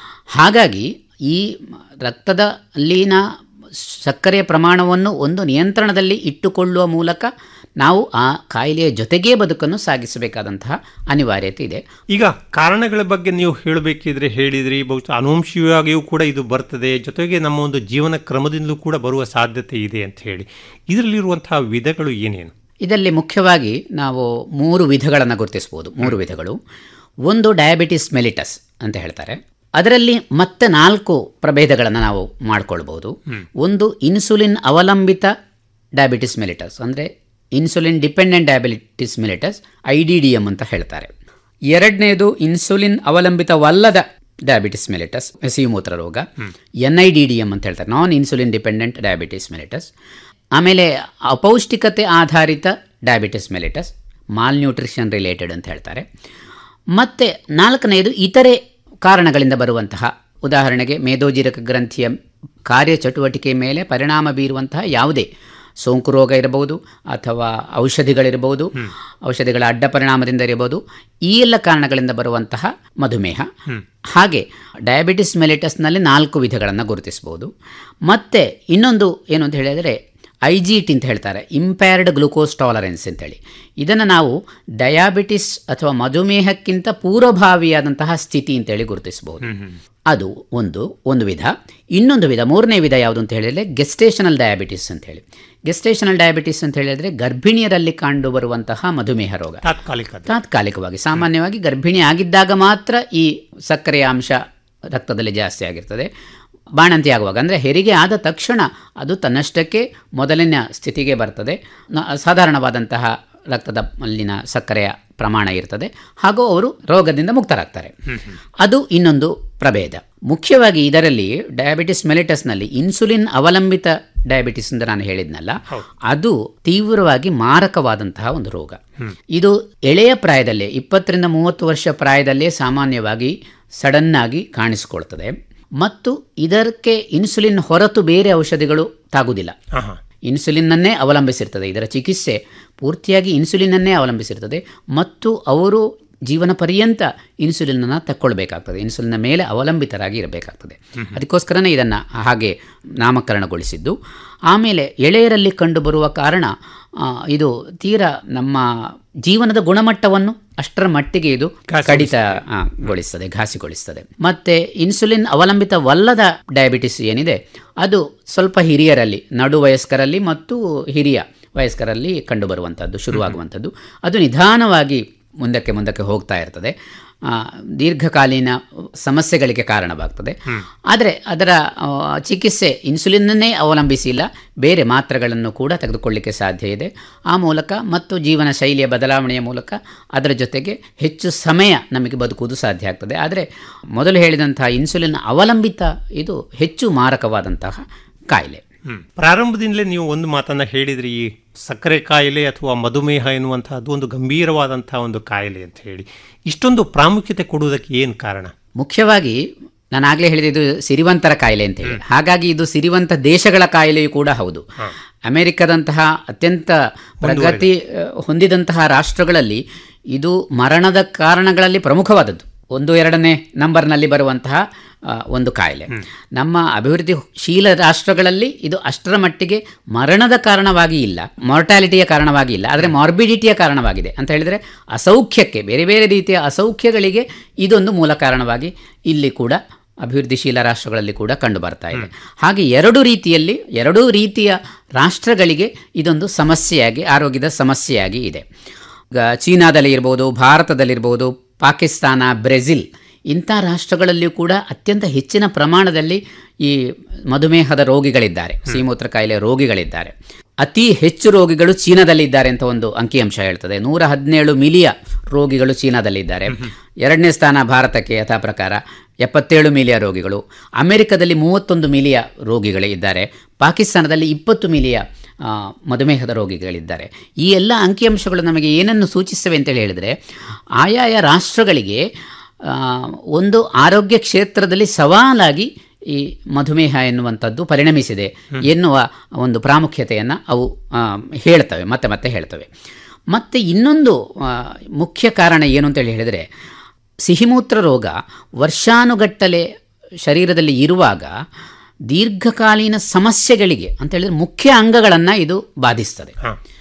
ಹಾಗಾಗಿ ಈ ರಕ್ತದ ಅಲ್ಲಿನ ಸಕ್ಕರೆಯ ಪ್ರಮಾಣವನ್ನು ಒಂದು ನಿಯಂತ್ರಣದಲ್ಲಿ ಇಟ್ಟುಕೊಳ್ಳುವ ಮೂಲಕ ನಾವು ಆ ಕಾಯಿಲೆಯ ಜೊತೆಗೇ ಬದುಕನ್ನು ಸಾಗಿಸಬೇಕಾದಂತಹ ಅನಿವಾರ್ಯತೆ ಇದೆ ಈಗ ಕಾರಣಗಳ ಬಗ್ಗೆ ನೀವು ಹೇಳಬೇಕಿದ್ರೆ ಹೇಳಿದ್ರಿ ಬಹುಶಃ ಅನುವಂಶೀಯವಾಗಿಯೂ ಕೂಡ ಇದು ಬರ್ತದೆ ಜೊತೆಗೆ ನಮ್ಮ ಒಂದು ಜೀವನ ಕ್ರಮದಿಂದಲೂ ಕೂಡ ಬರುವ ಸಾಧ್ಯತೆ ಇದೆ ಅಂತ ಹೇಳಿ ಇದರಲ್ಲಿರುವಂತಹ ವಿಧಗಳು ಏನೇನು ಇದರಲ್ಲಿ ಮುಖ್ಯವಾಗಿ ನಾವು ಮೂರು ವಿಧಗಳನ್ನು ಗುರುತಿಸ್ಬೋದು ಮೂರು ವಿಧಗಳು ಒಂದು ಡಯಾಬಿಟಿಸ್ ಮೆಲಿಟಸ್ ಅಂತ ಹೇಳ್ತಾರೆ ಅದರಲ್ಲಿ ಮತ್ತೆ ನಾಲ್ಕು ಪ್ರಭೇದಗಳನ್ನು ನಾವು ಮಾಡ್ಕೊಳ್ಬೋದು ಒಂದು ಇನ್ಸುಲಿನ್ ಅವಲಂಬಿತ ಡಯಾಬಿಟಿಸ್ ಮೆಲಿಟಸ್ ಅಂದರೆ insulin dependent diabetes mellitus I D D M ಅಂತ ಹೇಳ್ತಾರೆ ಎರಡನೇದು ಇನ್ಸುಲಿನ್ ಅವಲಂಬಿತವಲ್ಲದ ಡಯಾಬಿಟಿಸ್ ಮೆಲಿಟಸ್ ಹಸಿವು ಮೂತ್ರ ರೋಗ N I D D M ಅಂತ ಹೇಳ್ತಾರೆ non insulin dependent diabetes mellitus ಆಮೇಲೆ ಅಪೌಷ್ಟಿಕತೆ ಆಧಾರಿತ diabetes mellitus malnutrition related ಅಂತ ಹೇಳ್ತಾರೆ ಮತ್ತು ನಾಲ್ಕನೆಯದು ಇತರೆ ಕಾರಣಗಳಿಂದ ಬರುವಂತಹ ಉದಾಹರಣೆಗೆ ಮೇದೋಜೀರಕ ಗ್ರಂಥಿಯ ಕಾರ್ಯಚಟುವಟಿಕೆ ಮೇಲೆ ಪರಿಣಾಮ ಬೀರುವಂತಹ ಯಾವುದೇ ಸೋಂಕು ರೋಗ ಇರಬಹುದು ಅಥವಾ ಔಷಧಿಗಳಿರಬಹುದು ಔಷಧಿಗಳ ಅಡ್ಡ ಪರಿಣಾಮದಿಂದ ಇರಬಹುದು ಈ ಎಲ್ಲ ಕಾರಣಗಳಿಂದ ಬರುವಂತಹ ಮಧುಮೇಹ ಹಾಗೆ ಡಯಾಬಿಟಿಸ್ ಮೆಲಿಟಸ್ನಲ್ಲಿ ನಾಲ್ಕು ವಿಧಗಳನ್ನು ಗುರುತಿಸಬಹುದು ಮತ್ತು ಇನ್ನೊಂದು ಏನು ಅಂತ ಹೇಳಿದರೆ ಐ ಜಿ ಟಿ ಅಂತ ಹೇಳ್ತಾರೆ ಇಂಪೇರ್ಡ್ ಗ್ಲೂಕೋಸ್ ಟಾಲರೆನ್ಸ್ ಅಂತೇಳಿ ಇದನ್ನು ನಾವು ಡಯಾಬಿಟಿಸ್ ಅಥವಾ ಮಧುಮೇಹಕ್ಕಿಂತ ಪೂರ್ವಭಾವಿಯಾದಂತಹ ಸ್ಥಿತಿ ಅಂತೇಳಿ ಗುರುತಿಸಬಹುದು ಅದು ಒಂದು ಒಂದು ವಿಧ ಇನ್ನೊಂದು ವಿಧ ಮೂರನೇ ವಿಧ ಯಾವುದು ಅಂತ ಹೇಳಿದರೆ ಗೆಸ್ಟೇಷನಲ್ ಡಯಾಬಿಟಿಸ್ ಅಂತ ಹೇಳಿ ಗೆಸ್ಟೇಷನಲ್ ಡಯಾಬಿಟಿಸ್ ಅಂತ ಹೇಳಿದರೆ ಗರ್ಭಿಣಿಯರಲ್ಲಿ ಕಂಡು ಬರುವಂತಹ ಮಧುಮೇಹ ರೋಗ ತಾತ್ಕಾಲಿಕ ತಾತ್ಕಾಲಿಕವಾಗಿ ಸಾಮಾನ್ಯವಾಗಿ ಗರ್ಭಿಣಿ ಆಗಿದ್ದಾಗ ಮಾತ್ರ ಈ ಸಕ್ಕರೆಯ ಅಂಶ ರಕ್ತದಲ್ಲಿ ಜಾಸ್ತಿ ಆಗಿರ್ತದೆ ಬಾಣಂತಿ ಆಗುವಾಗ ಅಂದರೆ ಹೆರಿಗೆ ಆದ ತಕ್ಷಣ ಅದು ತನ್ನಷ್ಟಕ್ಕೆ ಮೊದಲಿನ ಸ್ಥಿತಿಗೆ ಬರ್ತದೆ ನ- ಸಾಧಾರಣವಾದಂತಹ ರಕ್ತದ ಅಲ್ಲಿನ ಸಕ್ಕರೆಯ ಪ್ರಮಾಣ ಇರ್ತದೆ ಹಾಗೂ ಅವರು ರೋಗದಿಂದ ಮುಕ್ತರಾಗ್ತಾರೆ ಅದು ಇನ್ನೊಂದು ಪ್ರಭೇದ ಮುಖ್ಯವಾಗಿ ಇದರಲ್ಲಿ ಡಯಾಬಿಟಿಸ್ ಮೆಲಿಟಸ್ನಲ್ಲಿ ಇನ್ಸುಲಿನ್ ಅವಲಂಬಿತ ಡಯಾಬಿಟಿಸ್ ಅಂತ ನಾನು ಹೇಳಿದ್ನಲ್ಲ ಅದು ತೀವ್ರವಾಗಿ ಮಾರಕವಾದಂತಹ ಒಂದು ರೋಗ ಇದು ಎಳೆಯ ಪ್ರಾಯದಲ್ಲೇ ಇಪ್ಪತ್ತರಿಂದ ಮೂವತ್ತು ವರ್ಷ ಪ್ರಾಯದಲ್ಲೇ ಸಾಮಾನ್ಯವಾಗಿ ಸಡನ್ ಆಗಿ ಕಾಣಿಸಿಕೊಳ್ತದೆ ಮತ್ತು ಇದಕ್ಕೆ ಇನ್ಸುಲಿನ್ ಹೊರತು ಬೇರೆ ಔಷಧಿಗಳು ತಾಗುವುದಿಲ್ಲ ಆಹಾ. ಇನ್ಸುಲಿನ್ನನ್ನೇ ಅವಲಂಬಿಸಿರ್ತದೆ ಇದರ ಚಿಕಿತ್ಸೆ ಪೂರ್ತಿಯಾಗಿ ಇನ್ಸುಲಿನ್ನನ್ನೇ ಅವಲಂಬಿಸಿರ್ತದೆ ಮತ್ತು ಅವರು ಜೀವನ ಪರ್ಯಂತ ಇನ್ಸುಲಿನನ್ನು ತಕ್ಕೊಳ್ಬೇಕಾಗ್ತದೆ ಇನ್ಸುಲಿನ ಮೇಲೆ ಅವಲಂಬಿತರಾಗಿ ಇರಬೇಕಾಗ್ತದೆ ಅದಕ್ಕೋಸ್ಕರನೇ ಇದನ್ನು ಹಾಗೆ ನಾಮಕರಣಗೊಳಿಸಿದ್ದು ಆಮೇಲೆ ಎಳೆಯರಲ್ಲಿ ಕಂಡುಬರುವ ಕಾರಣ ಆ, ಇದು ತೀರಾ ನಮ್ಮ ಜೀವನದ ಗುಣಮಟ್ಟವನ್ನು ಅಷ್ಟರ ಮಟ್ಟಿಗೆ ಇದು ಕಡಿತ ಆ, ಗೊಳಿಸ್ತದೆ ಘಾಸಿಗೊಳಿಸ್ತದೆ ಮತ್ತೆ ಇನ್ಸುಲಿನ್ ಅವಲಂಬಿತವಲ್ಲದ ಡಯಾಬಿಟಿಸ್ ಏನಿದೆ ಅದು ಸ್ವಲ್ಪ ಹಿರಿಯರಲ್ಲಿ ನಡು ವಯಸ್ಕರಲ್ಲಿ ಮತ್ತು ಹಿರಿಯ ವಯಸ್ಕರಲ್ಲಿ ಕಂಡುಬರುವಂಥದ್ದು ಶುರುವಾಗುವಂಥದ್ದು ಅದು ನಿಧಾನವಾಗಿ ಮುಂದಕ್ಕೆ ಮುಂದಕ್ಕೆ ಹೋಗ್ತಾ ಇರ್ತದೆ ಆ, ದೀರ್ಘಕಾಲೀನ ಸಮಸ್ಯೆಗಳಿಗೆ ಕಾರಣವಾಗ್ತದೆ ಆದರೆ ಅದರ ಆ, ಚಿಕಿತ್ಸೆ ಇನ್ಸುಲಿನ್ನನ್ನೇ ಅವಲಂಬಿಸಿಲ್ಲ ಬೇರೆ ಮಾತ್ರೆಗಳನ್ನು ಕೂಡ ತೆಗೆದುಕೊಳ್ಳಿಕ್ಕೆ ಸಾಧ್ಯ ಇದೆ ಆ ಮೂಲಕ ಮತ್ತು ಜೀವನ ಶೈಲಿಯ ಬದಲಾವಣೆಯ ಮೂಲಕ ಅದರ ಜೊತೆಗೆ ಹೆಚ್ಚು ಸಮಯ ನಮಗೆ ಬದುಕುವುದು ಸಾಧ್ಯ ಆಗ್ತದೆ ಆದರೆ ಮೊದಲು ಹೇಳಿದಂತಹ ಇನ್ಸುಲಿನ್ ಅವಲಂಬಿತ ಇದು ಹೆಚ್ಚು ಮಾರಕವಾದಂತಹ ಕಾಯಿಲೆ ಹ್ಮ್. ಪ್ರಾರಂಭದಿಂದಲೇ ನೀವು ಒಂದು ಮಾತನ್ನ ಹೇಳಿದ್ರಿ ಈ ಸಕ್ಕರೆ ಕಾಯಿಲೆ ಅಥವಾ ಮಧುಮೇಹ ಎನ್ನುವಂತಹದ್ದು ಒಂದು ಗಂಭೀರವಾದಂತಹ ಒಂದು ಕಾಯಿಲೆ ಅಂತ ಹೇಳಿ ಇಷ್ಟೊಂದು ಪ್ರಾಮುಖ್ಯತೆ ಕೊಡುವುದಕ್ಕೆ ಏನು ಕಾರಣ ಮುಖ್ಯವಾಗಿ ನಾನು ಆಗಲೇ ಹೇಳಿದೆ ಇದು ಸಿರಿವಂತರ ಕಾಯಿಲೆ ಅಂತ ಹೇಳಿ ಹಾಗಾಗಿ ಇದು ಸಿರಿವಂತ ದೇಶಗಳ ಕಾಯಿಲೆಯೂ ಕೂಡ ಹೌದು ಅಮೆರಿಕದಂತಹ ಅತ್ಯಂತ ಪ್ರಗತಿ ಅಹ್, ಹೊಂದಿದಂತಹ ರಾಷ್ಟ್ರಗಳಲ್ಲಿ ಇದು ಮರಣದ ಕಾರಣಗಳಲ್ಲಿ ಪ್ರಮುಖವಾದದ್ದು ಒಂದು ಎರಡನೇ ನಂಬರ್ನಲ್ಲಿ ಬರುವಂತಹ ಆ, ಒಂದು ಕಾಯಿಲೆ ನಮ್ಮ ಅಭಿವೃದ್ಧಿಶೀಲ ರಾಷ್ಟ್ರಗಳಲ್ಲಿ ಇದು ಅಷ್ಟರ ಮಟ್ಟಿಗೆ ಮರಣದ ಕಾರಣವಾಗಿ ಇಲ್ಲ ಮಾರ್ಟಾಲಿಟಿಯ ಕಾರಣವಾಗಿ ಇಲ್ಲ ಆದರೆ ಮಾರ್ಬಿಡಿಟಿಯ ಕಾರಣವಾಗಿದೆ ಅಂತ ಹೇಳಿದರೆ ಅಸೌಖ್ಯಕ್ಕೆ ಬೇರೆ ಬೇರೆ ರೀತಿಯ ಅಸೌಖ್ಯಗಳಿಗೆ ಇದೊಂದು ಮೂಲ ಕಾರಣವಾಗಿ ಇಲ್ಲಿ ಕೂಡ ಅಭಿವೃದ್ಧಿಶೀಲ ರಾಷ್ಟ್ರಗಳಲ್ಲಿ ಕೂಡ ಕಂಡು ಬರ್ತಾ ಇದೆ ಹಾಗೆ ಎರಡು ರೀತಿಯಲ್ಲಿ ಎರಡೂ ರೀತಿಯ ರಾಷ್ಟ್ರಗಳಿಗೆ ಇದೊಂದು ಸಮಸ್ಯೆಯಾಗಿ ಆರೋಗ್ಯದ ಸಮಸ್ಯೆಯಾಗಿ ಇದೆ ಈಗ ಚೀನಾದಲ್ಲಿ ಇರ್ಬೋದು ಭಾರತದಲ್ಲಿರ್ಬೋದು ಪಾಕಿಸ್ತಾನ ಬ್ರೆಜಿಲ್ ಇಂಥ ರಾಷ್ಟ್ರಗಳಲ್ಲಿಯೂ ಕೂಡ ಅತ್ಯಂತ ಹೆಚ್ಚಿನ ಪ್ರಮಾಣದಲ್ಲಿ ಈ ಮಧುಮೇಹದ ರೋಗಿಗಳಿದ್ದಾರೆ ಸೀಮೂತ್ರ ಕಾಯಿಲೆ ರೋಗಿಗಳಿದ್ದಾರೆ ಅತಿ ಹೆಚ್ಚು ರೋಗಿಗಳು ಚೀನಾದಲ್ಲಿದ್ದಾರೆ ಅಂತ ಒಂದು ಅಂಕಿಅಂಶ ಹೇಳ್ತದೆ ನೂರ ಹದಿನೇಳು ಮಿಲಿಯ ರೋಗಿಗಳು ಚೀನಾದಲ್ಲಿದ್ದಾರೆ ಎರಡನೇ ಸ್ಥಾನ ಭಾರತಕ್ಕೆ ಯಥಾ ಪ್ರಕಾರ ಎಪ್ಪತ್ತೇಳು ಮಿಲಿಯ ರೋಗಿಗಳು ಅಮೆರಿಕದಲ್ಲಿ ಮೂವತ್ತೊಂದು ಮಿಲಿಯ ರೋಗಿಗಳು ಇದ್ದಾರೆ ಪಾಕಿಸ್ತಾನದಲ್ಲಿ ಇಪ್ಪತ್ತು ಮಿಲಿಯ ಆ, ಮಧುಮೇಹದ ರೋಗಿಗಳಿದ್ದಾರೆ ಈ ಎಲ್ಲ ಅಂಕಿಅಂಶಗಳು ನಮಗೆ ಏನನ್ನು ಸೂಚಿಸ್ತವೆ ಅಂತೇಳಿ ಹೇಳಿದರೆ ಆಯಾಯ ರಾಷ್ಟ್ರಗಳಿಗೆ ಆ, ಒಂದು ಆರೋಗ್ಯ ಕ್ಷೇತ್ರದಲ್ಲಿ ಸವಾಲಾಗಿ ಈ ಮಧುಮೇಹ ಎನ್ನುವಂಥದ್ದು ಪರಿಣಮಿಸಿದೆ ಎನ್ನುವ ಒಂದು ಪ್ರಾಮುಖ್ಯತೆಯನ್ನು ಅವು ಆ, ಹೇಳ್ತವೆ ಮತ್ತೆ ಮತ್ತೆ ಹೇಳ್ತವೆ ಮತ್ತು ಇನ್ನೊಂದು ಆ, ಮುಖ್ಯ ಕಾರಣ ಏನು ಅಂತೇಳಿ ಹೇಳಿದರೆ ಸಿಹಿಮೂತ್ರ ರೋಗ ವರ್ಷಾನುಗಟ್ಟಲೆ ಶರೀರದಲ್ಲಿ ಇರುವಾಗ ದೀರ್ಘಕಾಲೀನ ಸಮಸ್ಯೆಗಳಿಗೆ ಅಂತ ಹೇಳಿದ್ರೆ ಮುಖ್ಯ ಅಂಗಗಳನ್ನು ಇದು ಬಾಧಿಸ್ತದೆ